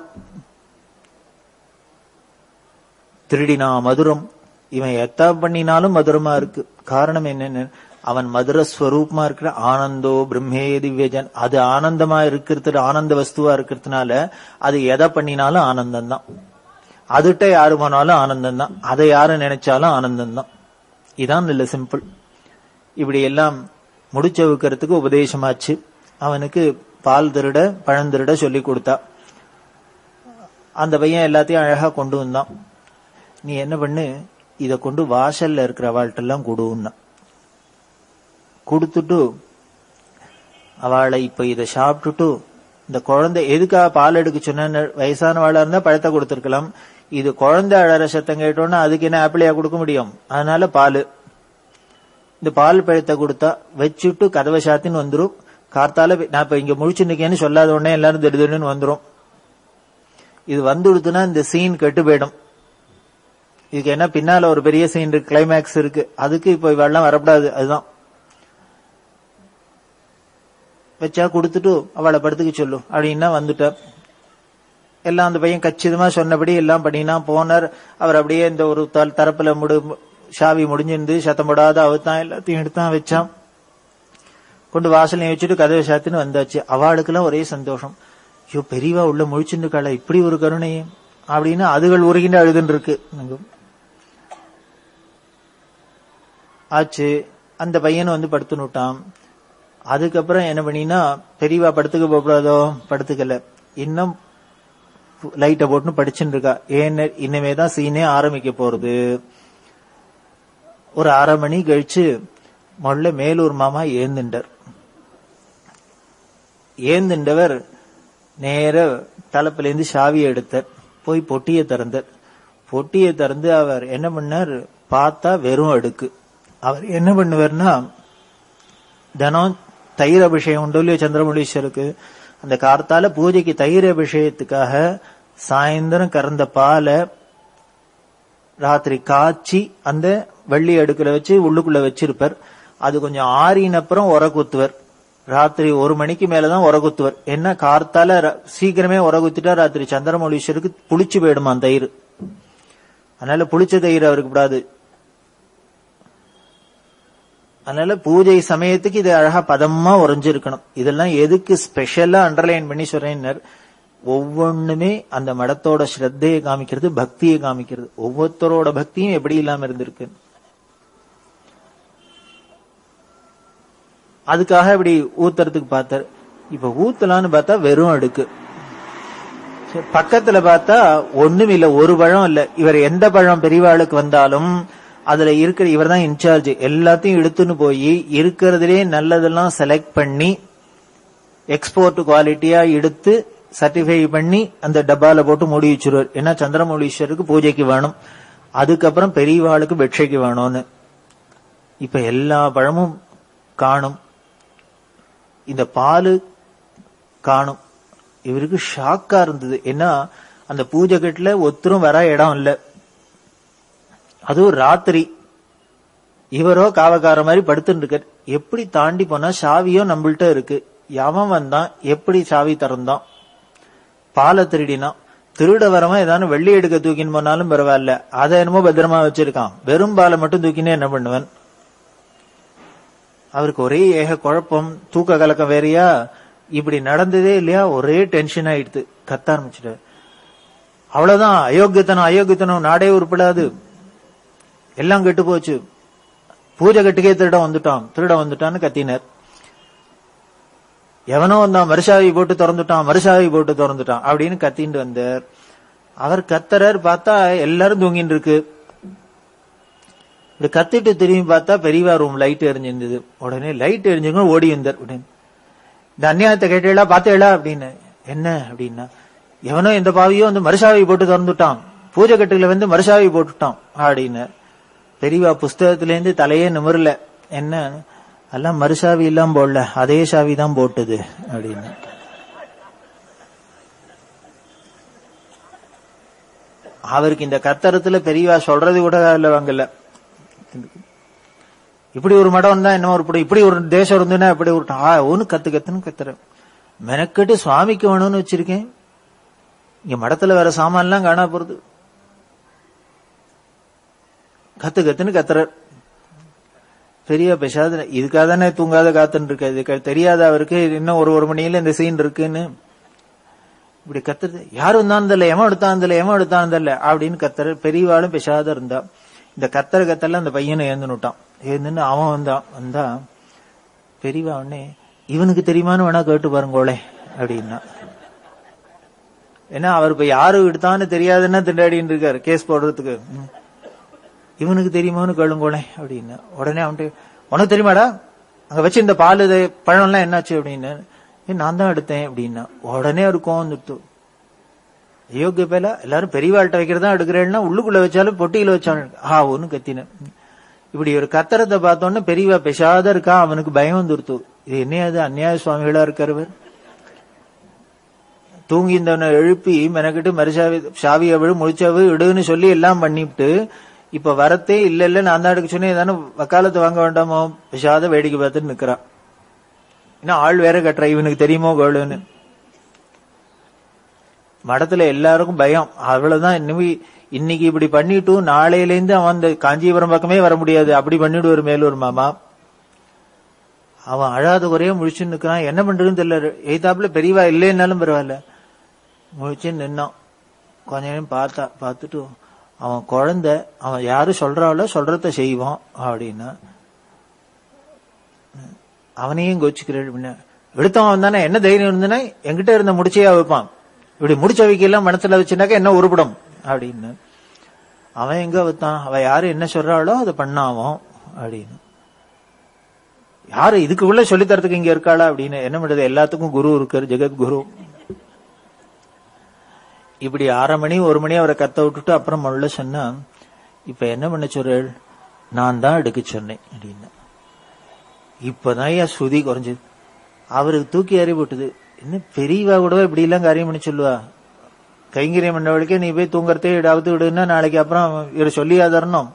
திருடினா மதுரம் இவன் எத்தா பண்ணினாலும் மதுரமா இருக்கு காரணம் என்னன்னு அவன் மதுர ஸ்வரூபமா இருக்கிற ஆனந்தோ பிரம்மே திவ்யஜன் அது ஆனந்தமா இருக்கிறது ஆனந்த வஸ்துவா இருக்கிறதுனால அது எதை பண்ணினாலும் ஆனந்தம் தான் அதுகிட்ட யாரு போனாலும் ஆனந்தம் தான் அதை யாரு நினைச்சாலும் ஆனந்தம் தான் இதான் இல்ல சிம்பிள் இப்படி எல்லாம் முடிச்சவுக்கிறதுக்கு உபதேசமாச்சு அவனுக்கு பால் திருட பழந்திருட சொல்லி கொடுத்தா அந்த பையன் எல்லாத்தையும் அழகா கொண்டு வந்தான் நீ என்ன பண்ணு இத கொண்டு வாசல்ல இருக்கிற வாழ்ட்டெல்லாம் கொடுன்னா கொடுத்துட்டு அவளை இப்ப இதை சாப்பிட்டுட்டு இந்த குழந்தை எதுக்காக பால் எடுக்க சொன்ன வயசானவாளா இருந்தா பழத்தை கொடுத்திருக்கலாம் இது குழந்தை அழற சத்தம் கேட்டோன்னா அதுக்கு என்ன ஆப்பிளையா கொடுக்க முடியும் அதனால பால் இந்த பால் பழத்தை கொடுத்தா வச்சுட்டு கதவை சாத்தின்னு வந்துரும் கார்த்தால நான் இப்ப இங்க முழிச்சு நிக்கேன்னு சொல்லாத உடனே எல்லாரும் திடுதிடுன்னு வந்துரும் இது வந்துடுத்துனா இந்த சீன் கெட்டு போயிடும் இதுக்கு என்ன பின்னால ஒரு பெரிய சீன் இருக்கு கிளைமேக்ஸ் இருக்கு அதுக்கு இப்ப இவெல்லாம் வரக்கூடாது அதுதான் வச்சா கொடுத்துட்டு அவளை படுத்துக்க சொல்லு அப்படின்னா வந்துட்டா எல்லாம் அந்த பையன் கச்சிதமா சொன்னபடி எல்லாம் பண்ணினா போனார் அவர் அப்படியே இந்த ஒரு தல் தரப்புல முடு சாவி முடிஞ்சிருந்து சத்தம் போடாத அவுத்தான் எல்லாத்தையும் எடுத்தான் வச்சான் கொண்டு வாசலையும் வச்சுட்டு கதவை சாத்தின்னு வந்தாச்சு அவளுக்கெல்லாம் ஒரே சந்தோஷம் ஐயோ பெரியவா உள்ள முழிச்சுருக்காள இப்படி ஒரு கருணையே அப்படின்னு அதுகள் உருகின்ற அழுதுன்னு இருக்கு ஆச்சு அந்த பையனை வந்து படுத்துன்னு விட்டான் அதுக்கப்புறம் என்ன பண்ணினா பெரியவா படுத்துக்க போகக்கூடாதோ படுத்துக்கல இன்னும் லைட்டை போட்டுன்னு படிச்சுட்டு இருக்கா ஏன்னு இனிமே தான் சீனே ஆரம்பிக்க போறது ஒரு அரை மணி கழிச்சு முதல்ல மேலூர் மாமா ஏந்துண்டார் ஏந்துண்டவர் நேர தலைப்பிலேருந்து சாவியை எடுத்தார் போய் பொட்டியை திறந்தார் பொட்டியை திறந்து அவர் என்ன பண்ணார் பார்த்தா வெறும் அடுக்கு அவர் என்ன பண்ணுவார்னா தினம் தயிர் அபிஷேகம் உண்டு இல்லையோ சந்திரமொழீஸ்வருக்கு அந்த கார்த்தால பூஜைக்கு தயிர் அபிஷேகத்துக்காக சாயந்தரம் கறந்த பாலை ராத்திரி காய்ச்சி அந்த வெள்ளி அடுக்குல வச்சு உள்ளுக்குள்ள வச்சிருப்பார் அது கொஞ்சம் ஆறின அப்புறம் உர குத்துவர் ராத்திரி ஒரு மணிக்கு மேலதான் உர குத்துவர் என்ன கார்த்தால ர- சீக்கிரமே உர குத்திட்டா ராத்திரி சந்திரமௌலீஸ்வருக்கு புளிச்சு போயிடுமா தயிர் அதனால புளிச்ச தயிர் அவருக்கு கூடாது அதனால பூஜை சமயத்துக்கு இது அழகா பதமா உறைஞ்சிருக்கணும் இதெல்லாம் எதுக்கு ஸ்பெஷலா அண்டர்லைன் பண்ணி சொல்றேன்னர் ஒவ்வொன்றுமே அந்த மடத்தோட ஸ்ரத்தையை காமிக்கிறது பக்தியை காமிக்கிறது ஒவ்வொருத்தரோட பக்தியும் எப்படி இல்லாம இருந்திருக்கு அதுக்காக இப்படி ஊத்துறதுக்கு பார்த்தார் இப்ப ஊத்தலான்னு பார்த்தா வெறும் அடுக்கு சரி, பக்கத்துல பார்த்தா ஒண்ணும் இல்ல ஒரு பழம் இல்ல இவர் எந்த பழம் பெரியவாளுக்கு வந்தாலும் அதுல இருக்கிற இவர் தான் இன்சார்ஜ் எல்லாத்தையும் எடுத்துன்னு போய் இருக்கிறதுலே நல்லதெல்லாம் செலக்ட் பண்ணி எக்ஸ்போர்ட் குவாலிட்டியா எடுத்து சர்டிஃபை பண்ணி அந்த டப்பால போட்டு மூடி வச்சிருவார் ஏன்னா சந்திரமௌலீஸ்வருக்கு பூஜைக்கு வேணும் அதுக்கப்புறம் பெரியவாளுக்கு வெட்சைக்கு வேணும்னு இப்ப எல்லா பழமும் காணும் இந்த பாலு காணும் இவருக்கு ஷாக்கா இருந்தது ஏன்னா அந்த பூஜை கட்டுல ஒத்தரும் வர இடம் இல்ல அதுவும் ராத்திரி இவரோ காவக்கார மாதிரி படுத்துட்டு இருக்கார் எப்படி தாண்டி போனா சாவியோ நம்மள்ட்ட இருக்கு எவன் வந்தான் எப்படி சாவி திறந்தான் பாலை திருடினான் திருட வரவன் ஏதாவது வெள்ளி எடுக்க தூக்கின்னு போனாலும் பரவாயில்ல அதை என்னமோ பத்திரமா வச்சிருக்கான் வெறும் பாலை மட்டும் தூக்கினே என்ன பண்ணுவன் அவருக்கு ஒரே ஏக குழப்பம் தூக்க கலக்கம் வேறையா இப்படி நடந்ததே இல்லையா ஒரே டென்ஷன் ஆயிடுது கத்த ஆரம்பிச்சுட்டார் அவ்வளவுதான் அயோக்கியத்தனம் அயோக்கியத்தனம் நாடே உருப்படாது எல்லாம் கெட்டு போச்சு பூஜை கட்டுக்கே திருட வந்துட்டான் திருட வந்துட்டான்னு கத்தினர் எவனோ வந்தான் மறுசாவி போட்டு திறந்துட்டான் மறுசாவி போட்டு திறந்துட்டான் அப்படின்னு கத்திட்டு வந்தார் அவர் கத்தரர் பார்த்தா எல்லாரும் தூங்கிட்டு இருக்கு இப்படி கத்திட்டு திரும்பி பார்த்தா பெரியவா ரூம் லைட் எரிஞ்சிருந்தது உடனே லைட் எரிஞ்சுங்க ஓடி வந்தார் உடனே இந்த அந்நியாயத்தை கேட்டீங்களா பார்த்தேளா அப்படின்னு என்ன அப்படின்னா எவனோ இந்த பாவியோ வந்து மறுசாவி போட்டு திறந்துட்டான் பூஜை கட்டுல வந்து மறுசாவி போட்டுட்டான் அப்படின்னு பெரியவா புஸ்தகத்துல இருந்து தலையே நிமிரல என்ன எல்லாம் மறுசாவி எல்லாம் போடல அதே சாவி தான் போட்டுது அப்படின்னு அவருக்கு இந்த கத்தரத்துல பெரியவா சொல்றது கூட இல்ல வாங்கல இப்படி ஒரு மடம் தான் என்ன ஒரு இப்படி இப்படி ஒரு தேசம் இருந்துன்னா இப்படி ஒரு ஆ ஒன்னு கத்து கத்துன்னு கத்துறேன் மெனக்கெட்டு சுவாமிக்கு வேணும்னு வச்சிருக்கேன் இங்க மடத்துல வேற சாமான்லாம் காணா போறது கத்து கத்துன்னு கத்துறார் பெரிய பெசாத இதுக்காக தானே தூங்காத காத்துன்னு இருக்க இதுக்கு தெரியாத அவருக்கு இன்னும் ஒரு ஒரு மணியில இந்த சீன் இருக்குன்னு இப்படி கத்துறது யாரும் வந்தான் தெரியல எவன் எடுத்தான் தெரியல எவன் எடுத்தான் தெரியல அப்படின்னு கத்துற பெரியவாளும் பெசாத இருந்தா இந்த கத்தர கத்தல அந்த பையனை ஏந்துனுட்டான் ஏந்துன்னு அவன் வந்தான் வந்தா பெரியவா உடனே இவனுக்கு தெரியுமான்னு வேணா கேட்டு பாருங்கோளே அப்படின்னா ஏன்னா அவர் இப்ப யாரு எடுத்தான்னு தெரியாதுன்னா திண்டாடின்னு இருக்காரு கேஸ் போடுறதுக்கு ம். இவனுக்கு தெரியுமான்னு கேளுங்கோளே அப்படின்னு உடனே அவன்ட்டு உனக்கு தெரியுமாடா அங்க வச்சு இந்த பால் இது பழம் எல்லாம் என்னாச்சு அப்படின்னு "ஏய், நான் தான் எடுத்தேன் அப்படின்னா உடனே ஒரு கோவம் வந்துட்டு அயோக்கிய பேல எல்லாரும் பெரியவாள்கிட்ட வைக்கிறதா எடுக்கிறேன்னா உள்ளுக்குள்ள வச்சாலும் பொட்டியில வச்சாலும் ஆ ஒன்னு கத்தினேன் இப்படி ஒரு கத்தரத்தை பார்த்தோன்னே பெரியவா பெசாத இருக்கா அவனுக்கு பயம் வந்துருத்து இது என்னையாது அந்நியாய சுவாமிகளா இருக்கிறவர் தூங்கி இருந்தவனை எழுப்பி மெனக்கிட்டு மறுசாவி சாவியை விழு முழிச்சாவு இடுன்னு சொல்லி எல்லாம் பண்ணிவிட்டு இப்ப வரத்தே இல்ல இல்ல நான் தான் எடுக்க சொன்னேன் தானே வக்காலத்து வாங்க வேண்டாமோ பெசாத வேடிக்கை பார்த்துட்டு நிக்கிறான் இன்னும் ஆள் வேற கட்டுற இவனுக்கு தெரியுமோ கோளுன்னு மடத்துல எல்லாருக்கும் பயம் அவ்வளவுதான் இனிமே இன்னைக்கு இப்படி பண்ணிட்டும் நாளையில இருந்து அவன் அந்த காஞ்சிபுரம் பக்கமே வர முடியாது அப்படி பண்ணிடுவார் மேலூர் மாமா அவன் அழாத குறைய முழிச்சு நிக்கிறான் என்ன பண்றதுன்னு தெரியல எய்தாப்புல பெரியவா இல்லைன்னாலும் பரவாயில்ல முழிச்சு நின்னான் கொஞ்ச நேரம் பார்த்தா பார்த்துட்டு அவன் குழந்தை அவன் யாரு சொல்றாளோ சொல்றத செய்வான் அப்படின்னா அவனையும் கோச்சுக்கிறாள் அப்படின்னா எடுத்தவன் தானே என்ன தைரியம் இருந்தனா என்கிட்ட இருந்த முடிச்சையா வைப்பான் இப்படி முடிச்ச வைக்கலாம் மனசுல வச்சுனாக்கா என்ன உருப்படும் அப்படின்னு அவன் எங்க வைத்தான் அவ யாரு என்ன சொல்றாளோ அதை பண்ணாவன் அப்படின்னு யாரு இதுக்கு உள்ள சொல்லி தரத்துக்கு இங்க இருக்காளா அப்படின்னு என்ன பண்றது எல்லாத்துக்கும் குரு இருக்காரு ஜெகத் குரு இப்படி அரை மணி ஒரு மணி அவரை கத்த விட்டுட்டு அப்புறம் உள்ள சொன்னா இப்ப என்ன பண்ண சொல்றாள் நான் தான் எடுக்க சொன்னேன் அப்படின்னு இப்பதான் என் சுதி குறைஞ்சது அவருக்கு தூக்கி அறி போட்டுது என்ன பெரியவா கூட இப்படி எல்லாம் காரியம் பண்ணி சொல்லுவா கைங்கரியம் பண்ணவளுக்கே நீ போய் தூங்குறதே இடாவது விடுன்னா நாளைக்கு அப்புறம் இவர் சொல்லியா தரணும்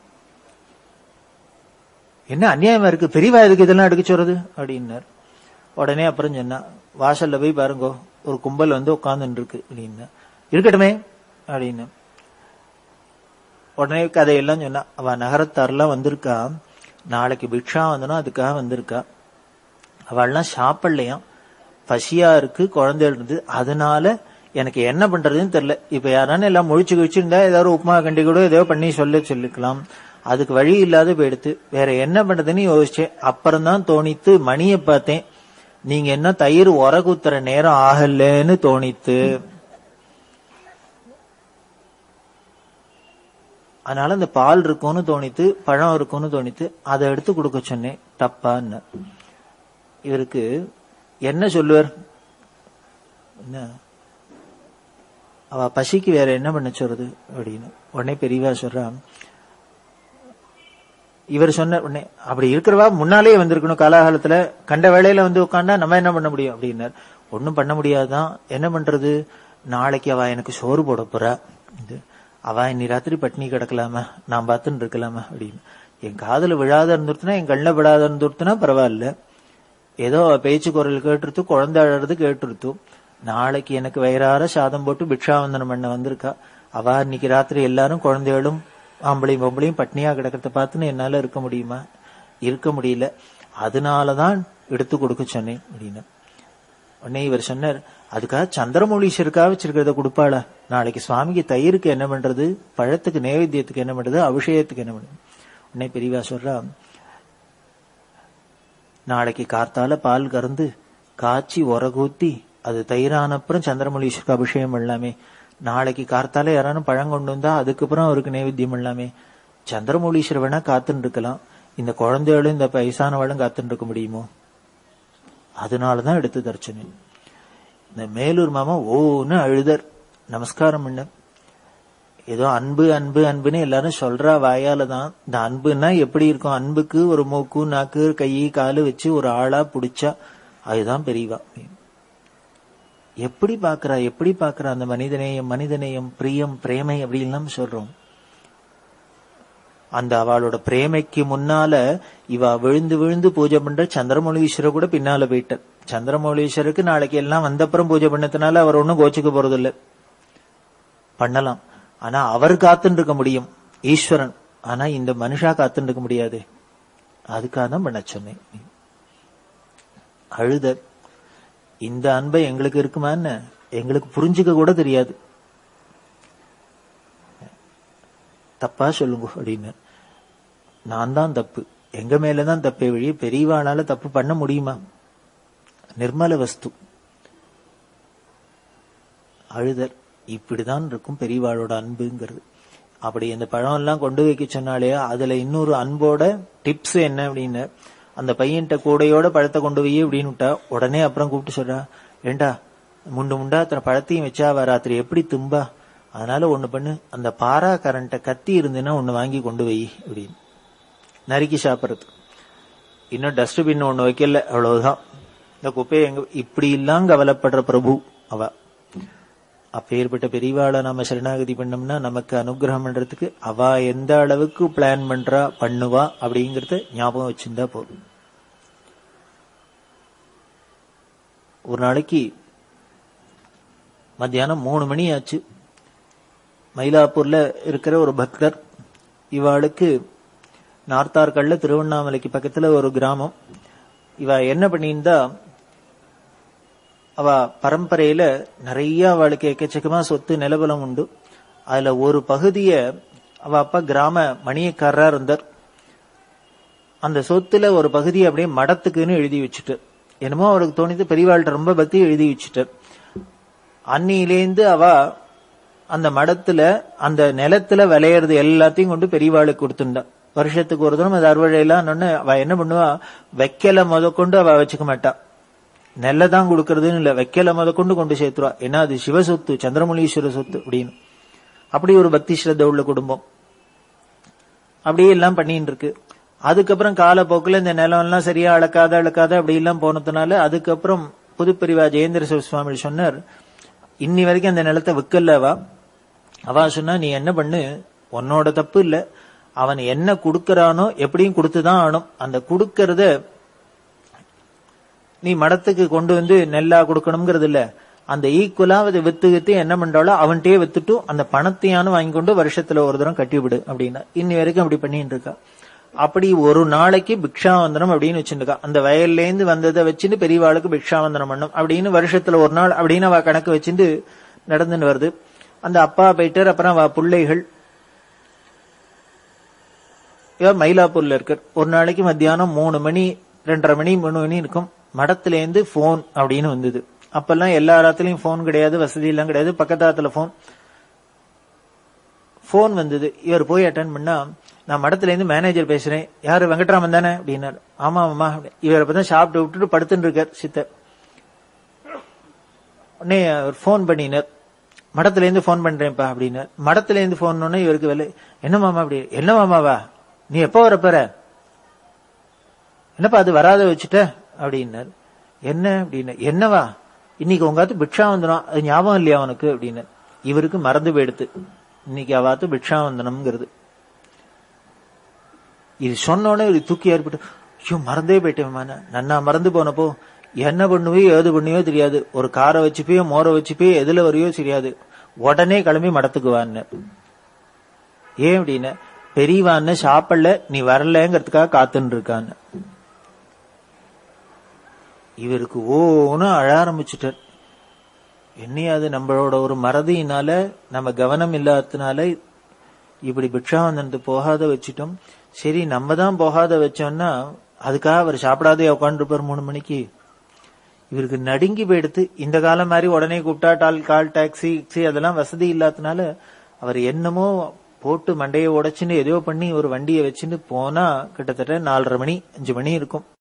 என்ன அநியாயமா இருக்கு பெரியவா எதுக்கு இதெல்லாம் எடுக்க சொல்றது அப்படின்னார் உடனே அப்புறம் சொன்னா வாசல்ல போய் பாருங்கோ ஒரு கும்பல் வந்து உட்கார்ந்துட்டு இருக்கு அப்படின்னா இருக்கட்டுமே அப்படின்னு உடனே கதையெல்லாம் சொன்னா அவ நகரத்தாரெல்லாம் வந்திருக்கா நாளைக்கு பிக்ஷா வந்தனா அதுக்காக வந்திருக்கா அவள்லாம் சாப்பிடலையாம் பசியா இருக்கு குழந்தைகள் இருந்து அதனால எனக்கு என்ன பண்றதுன்னு தெரியல இப்ப யாரானு எல்லாம் முழிச்சு கிழிச்சிருந்தா ஏதாவது உப்புமா கண்டி கூட ஏதோ பண்ணி சொல்ல சொல்லிக்கலாம் அதுக்கு வழி இல்லாத போயிடுத்து வேற என்ன பண்றதுன்னு யோசிச்சேன் அப்புறம் தான் தோணித்து மணியை பார்த்தேன் நீங்க என்ன தயிர் உர குத்துற நேரம் ஆகலன்னு தோணித்து அதனால இந்த பால் இருக்கும்னு தோணித்து பழம் இருக்கும்னு தோணித்து அதை எடுத்து கொடுக்க சொன்னேன் தப்பான்னு இவருக்கு என்ன சொல்லுவார் என்ன அவ பசிக்கு வேற என்ன பண்ண சொல்றது அப்படின்னு உடனே பெரியவா சொல்றான் இவர் சொன்ன உடனே அப்படி இருக்கிறவா முன்னாலேயே வந்திருக்கணும் காலாகாலத்துல கண்ட வேலையில வந்து உட்காந்தா நம்ம என்ன பண்ண முடியும் அப்படின்னார் ஒன்னும் பண்ண முடியாதான் என்ன பண்றது நாளைக்கு அவ எனக்கு சோறு போட போறா இது அவ இன்னி ராத்திரி பட்னி கிடக்கலாமா நான் பார்த்துன்னு இருக்கலாமா அப்படின்னு என் காதுல விழாத இருந்துருத்துனா என் கண்ணில் விழாத இருந்துருத்துனா பரவாயில்ல ஏதோ அவ பேச்சு குரல் கேட்டுருத்து குழந்தை அழறது கேட்டுருத்து நாளைக்கு எனக்கு வயிறார சாதம் போட்டு பிக்ஷாவந்தனம் பண்ண வந்திருக்கா அவ இன்னைக்கு ராத்திரி எல்லாரும் குழந்தைகளும் ஆம்பளையும் பொம்பளையும் பட்னியா கிடக்கிறத பார்த்துன்னு என்னால இருக்க முடியுமா இருக்க முடியல அதனாலதான் எடுத்து கொடுக்க சொன்னேன் அப்படின்னு உடனே இவர் சொன்னார் அதுக்காக சந்திரமௌலீஸ்வருக்காக வச்சிருக்கிறத கொடுப்பாளா நாளைக்கு சுவாமிக்கு தயிருக்கு என்ன பண்றது பழத்துக்கு நைவேத்தியத்துக்கு என்ன பண்றது அபிஷேகத்துக்கு என்ன பண்றது உடனே பெரியவா சொல்றா நாளைக்கு கார்த்தால பால் கறந்து காய்ச்சி உரகூத்தி அது தயிரான அப்புறம் சந்திரமௌலீஸ்வருக்கு அபிஷேகம் பண்ணலாமே நாளைக்கு கார்த்தால யாரானும் பழம் கொண்டு வந்தா அதுக்கப்புறம் அவருக்கு நைவேத்தியம் பண்ணலாமே சந்திரமௌலீஸ்வரர் வேணா காத்துன்னு இருக்கலாம் இந்த குழந்தைகளும் இந்த வயசானவளும் காத்துன்னு இருக்க முடியுமோ அதனாலதான் எடுத்து தரச்சனேன் இந்த மேலூர் மாமா ஓன்னு அழுதர் நமஸ்காரம் பண்ண ஏதோ அன்பு அன்பு அன்புன்னு எல்லாரும் சொல்றா வாயால தான் இந்த அன்புன்னா எப்படி இருக்கும் அன்புக்கு ஒரு மூக்கு நாக்கு கை காலு வச்சு ஒரு ஆளா புடிச்சா அதுதான் பெரியவா எப்படி பாக்குறா எப்படி பாக்குறா அந்த மனிதநேயம் மனிதநேயம் பிரியம் பிரேமை அப்படின்லாம் சொல்றோம் அந்த அவளோட பிரேமைக்கு முன்னால இவ விழுந்து விழுந்து பூஜை பண்ற சந்திரமௌலீஸ்வரர் கூட பின்னால போயிட்டார் சந்திரமௌலீஸ்வருக்கு நாளைக்கு எல்லாம் வந்தப்புறம் பூஜை பண்ணதுனால அவர் ஒன்னும் கோச்சுக்க போறது இல்ல பண்ணலாம் ஆனா அவர் காத்துன்னு இருக்க முடியும் ஈஸ்வரன் ஆனா இந்த மனுஷா காத்துன்னு இருக்க முடியாது அதுக்காக தான் பண்ண சொன்னேன் அழுத இந்த அன்பை எங்களுக்கு இருக்குமான்னு எங்களுக்கு புரிஞ்சுக்க கூட தெரியாது தப்பா சொல்லுங்க அப்படின்னு நான் தான் தப்பு எங்க மேலதான் தப்பே வழி பெரியவானால தப்பு பண்ண முடியுமா நிர்மல வஸ்து அழுதர் இப்படிதான் இருக்கும் பெரியவாளோட அன்புங்கிறது அப்படி இந்த பழம் எல்லாம் கொண்டு வைக்க சொன்னாலே அதுல இன்னொரு அன்போட டிப்ஸ் என்ன அப்படின்னு அந்த பையன்கிட்ட கூடையோட பழத்தை கொண்டு வை அப்படின்னு விட்டா உடனே அப்புறம் கூப்பிட்டு சொல்றா ஏண்டா முண்டு முண்டா அத்தனை பழத்தையும் வச்சா அவ ராத்திரி எப்படி தும்பா அதனால ஒண்ணு பண்ணு அந்த பாரா கரண்ட கத்தி இருந்துன்னா ஒண்ணு வாங்கி கொண்டு வை அப்படின்னு நறுக்கி சாப்பிடுறது இன்னும் டஸ்ட்பின் ஒண்ணு வைக்கல அவ்வளவுதான் இந்த குப்பையை எங்க இப்படி எல்லாம் கவலைப்படுற பிரபு அவ அப்பேற்பட்ட பெரியவாளை நாம சரணாகதி பண்ணோம்னா நமக்கு அனுகிரகம் பண்றதுக்கு அவ எந்த அளவுக்கு பிளான் பண்றா பண்ணுவா அப்படிங்கறத ஞாபகம் வச்சிருந்தா போதும் ஒரு நாளைக்கு மத்தியானம் மூணு மணி ஆச்சு மயிலாப்பூர்ல இருக்கிற ஒரு பக்தர் இவாளுக்கு நார்த்தார்கல்ல திருவண்ணாமலைக்கு பக்கத்துல ஒரு கிராமம் இவ என்ன பண்ணியிருந்தா அவ பரம்பரையில நிறைய அவளுக்கு எக்கச்சக்கமா சொத்து நிலபலம் உண்டு அதுல ஒரு பகுதிய அவ அப்பா கிராம மணியக்காரரா இருந்தார் அந்த சொத்துல ஒரு பகுதி அப்படியே மடத்துக்குன்னு எழுதி வச்சுட்டு என்னமோ அவளுக்கு தோணிது பெரியவாள்கிட்ட ரொம்ப பக்தி எழுதி வச்சுட்டார் அன்னியிலேந்து அவ அந்த மடத்துல அந்த நிலத்துல விளையிறது எல்லாத்தையும் கொண்டு பெரியவாளுக்கு கொடுத்துண்டா வருஷத்துக்கு ஒரு தரம் அது அறுவடையெல்லாம் அவ என்ன பண்ணுவா வைக்கல முத கொண்டு அவ வச்சுக்க மாட்டா நெல்லை தான் கொடுக்கறதுன்னு இல்ல வைக்கல முத கொண்டு கொண்டு சேர்த்துருவா ஏன்னா அது சிவ சொத்து சந்திரமொழீஸ்வர சொத்து அப்படின்னு அப்படி ஒரு பக்தி ஸ்ரத்த உள்ள குடும்பம் அப்படியே எல்லாம் பண்ணிட்டு இருக்கு அதுக்கப்புறம் காலப்போக்கில் இந்த நிலம் எல்லாம் சரியா அளக்காத அளக்காத அப்படி எல்லாம் போனதுனால அதுக்கப்புறம் புதுப்பிரிவா ஜெயேந்திர சிவ சுவாமி சொன்னார் இன்னி வரைக்கும் அந்த நிலத்தை விற்கலவா அவா சொன்னா நீ என்ன பண்ணு உன்னோட தப்பு இல்ல அவன் என்ன கொடுக்கறானோ எப்படியும் கொடுத்துதான் ஆனும் அந்த கொடுக்கறத நீ மடத்துக்கு கொண்டு வந்து நெல்லா கொடுக்கணுங்கிறது இல்ல அந்த ஈக்குவலா அதை வித்து வித்து என்ன பண்றாளோ அவன்கிட்டயே வித்துட்டு அந்த பணத்தையானு வாங்கி கொண்டு வருஷத்துல ஒரு தரம் கட்டிவிடு அப்படின்னா இன்னி வரைக்கும் அப்படி பண்ணிட்டு இருக்கா அப்படி ஒரு நாளைக்கு பிக்ஷாவந்தனம் அப்படின்னு வச்சுருக்கா அந்த வயல்ல இருந்து வந்ததை வச்சுட்டு பெரியவாளுக்கு பிக்ஷாவந்தனம் பண்ணும் அப்படின்னு வருஷத்துல ஒரு நாள் அப்படின்னு அவ கணக்கு வச்சுட்டு நடந்துன்னு வருது அந்த அப்பா போயிட்டார் அப்புறம் அவ பிள்ளைகள் இவர் மயிலாப்பூர்ல இருக்கார் ஒரு நாளைக்கு மத்தியானம் மூணு மணி ரெண்டரை மணி மூணு மணி இருக்கும் மடத்துல இருந்து போன் அப்படின்னு வந்தது அப்பெல்லாம் எல்லா இடத்துலயும் போன் கிடையாது வசதி எல்லாம் கிடையாது பக்கத்தாத்துல போன் போன் வந்தது இவர் போய் அட்டன் பண்ணா நான் மடத்துல இருந்து மேனேஜர் பேசுறேன் யாரு வெங்கட்ராமன் தானே அப்படின்னாரு ஆமா ஆமா இவர் அப்பதான் சாப்பிட்டு விட்டுட்டு படுத்துட்டு இருக்கார் சித்தர் உடனே அவர் போன் பண்ணினார் மடத்துல இருந்து போன் பண்றேன்ப்பா அப்படின்னார் மடத்துல இருந்து போன் இவருக்கு வேலை என்ன மாமா அப்படி என்ன மாமாவா நீ எப்ப வரப்போற என்னப்பா அது வராத வச்சுட்ட அப்படின்னாரு என்ன அப்படின்னு என்னவா இன்னைக்கு உங்காத்து பிக்ஷா வந்துடும் அது ஞாபகம் இல்லையா அவனுக்கு அப்படின்னு இவருக்கு மறந்து போயிடுத்து இன்னைக்கு அவாத்து பிக்ஷா வந்தனம்ங்கிறது இது சொன்னோடனே ஒரு தூக்கி ஏற்பட்டு ஐயோ மறந்தே போயிட்டேன் நன்னா மறந்து போனப்போ என்ன பண்ணுவியோ ஏது பண்ணுவியோ தெரியாது ஒரு காரை வச்சுப்பியோ மோரை வச்சுப்பியோ எதுல வரையோ தெரியாது உடனே கிளம்பி மடத்துக்கு வான்னு ஏன் அப்படின்னு பெரியவான்னு சாப்பிடல நீ வரலங்கிறதுக்காக காத்துன்னு இருக்கான்னு இவருக்கு ஓன்னு அழ ஆரம்பிச்சுட்டார் என்னையாது நம்மளோட ஒரு மறதியினால நம்ம கவனம் இல்லாததுனால இப்படி பிக்ஷாவந்தனத்து போகாத வச்சுட்டோம் சரி நம்ம தான் போகாத வச்சோம்னா அதுக்காக அவர் சாப்பிடாதே உட்காந்துருப்பார் மூணு மணிக்கு இவருக்கு நடுங்கி போயிடுத்து இந்த காலம் மாதிரி உடனே கூப்பிட்டா டால் கால் டாக்ஸி அதெல்லாம் வசதி இல்லாதனால அவர் என்னமோ போட்டு மண்டையை உடைச்சுன்னு எதையோ பண்ணி ஒரு வண்டியை வச்சுன்னு போனா கிட்டத்தட்ட நாலரை மணி அஞ்சு மணி இருக்கும்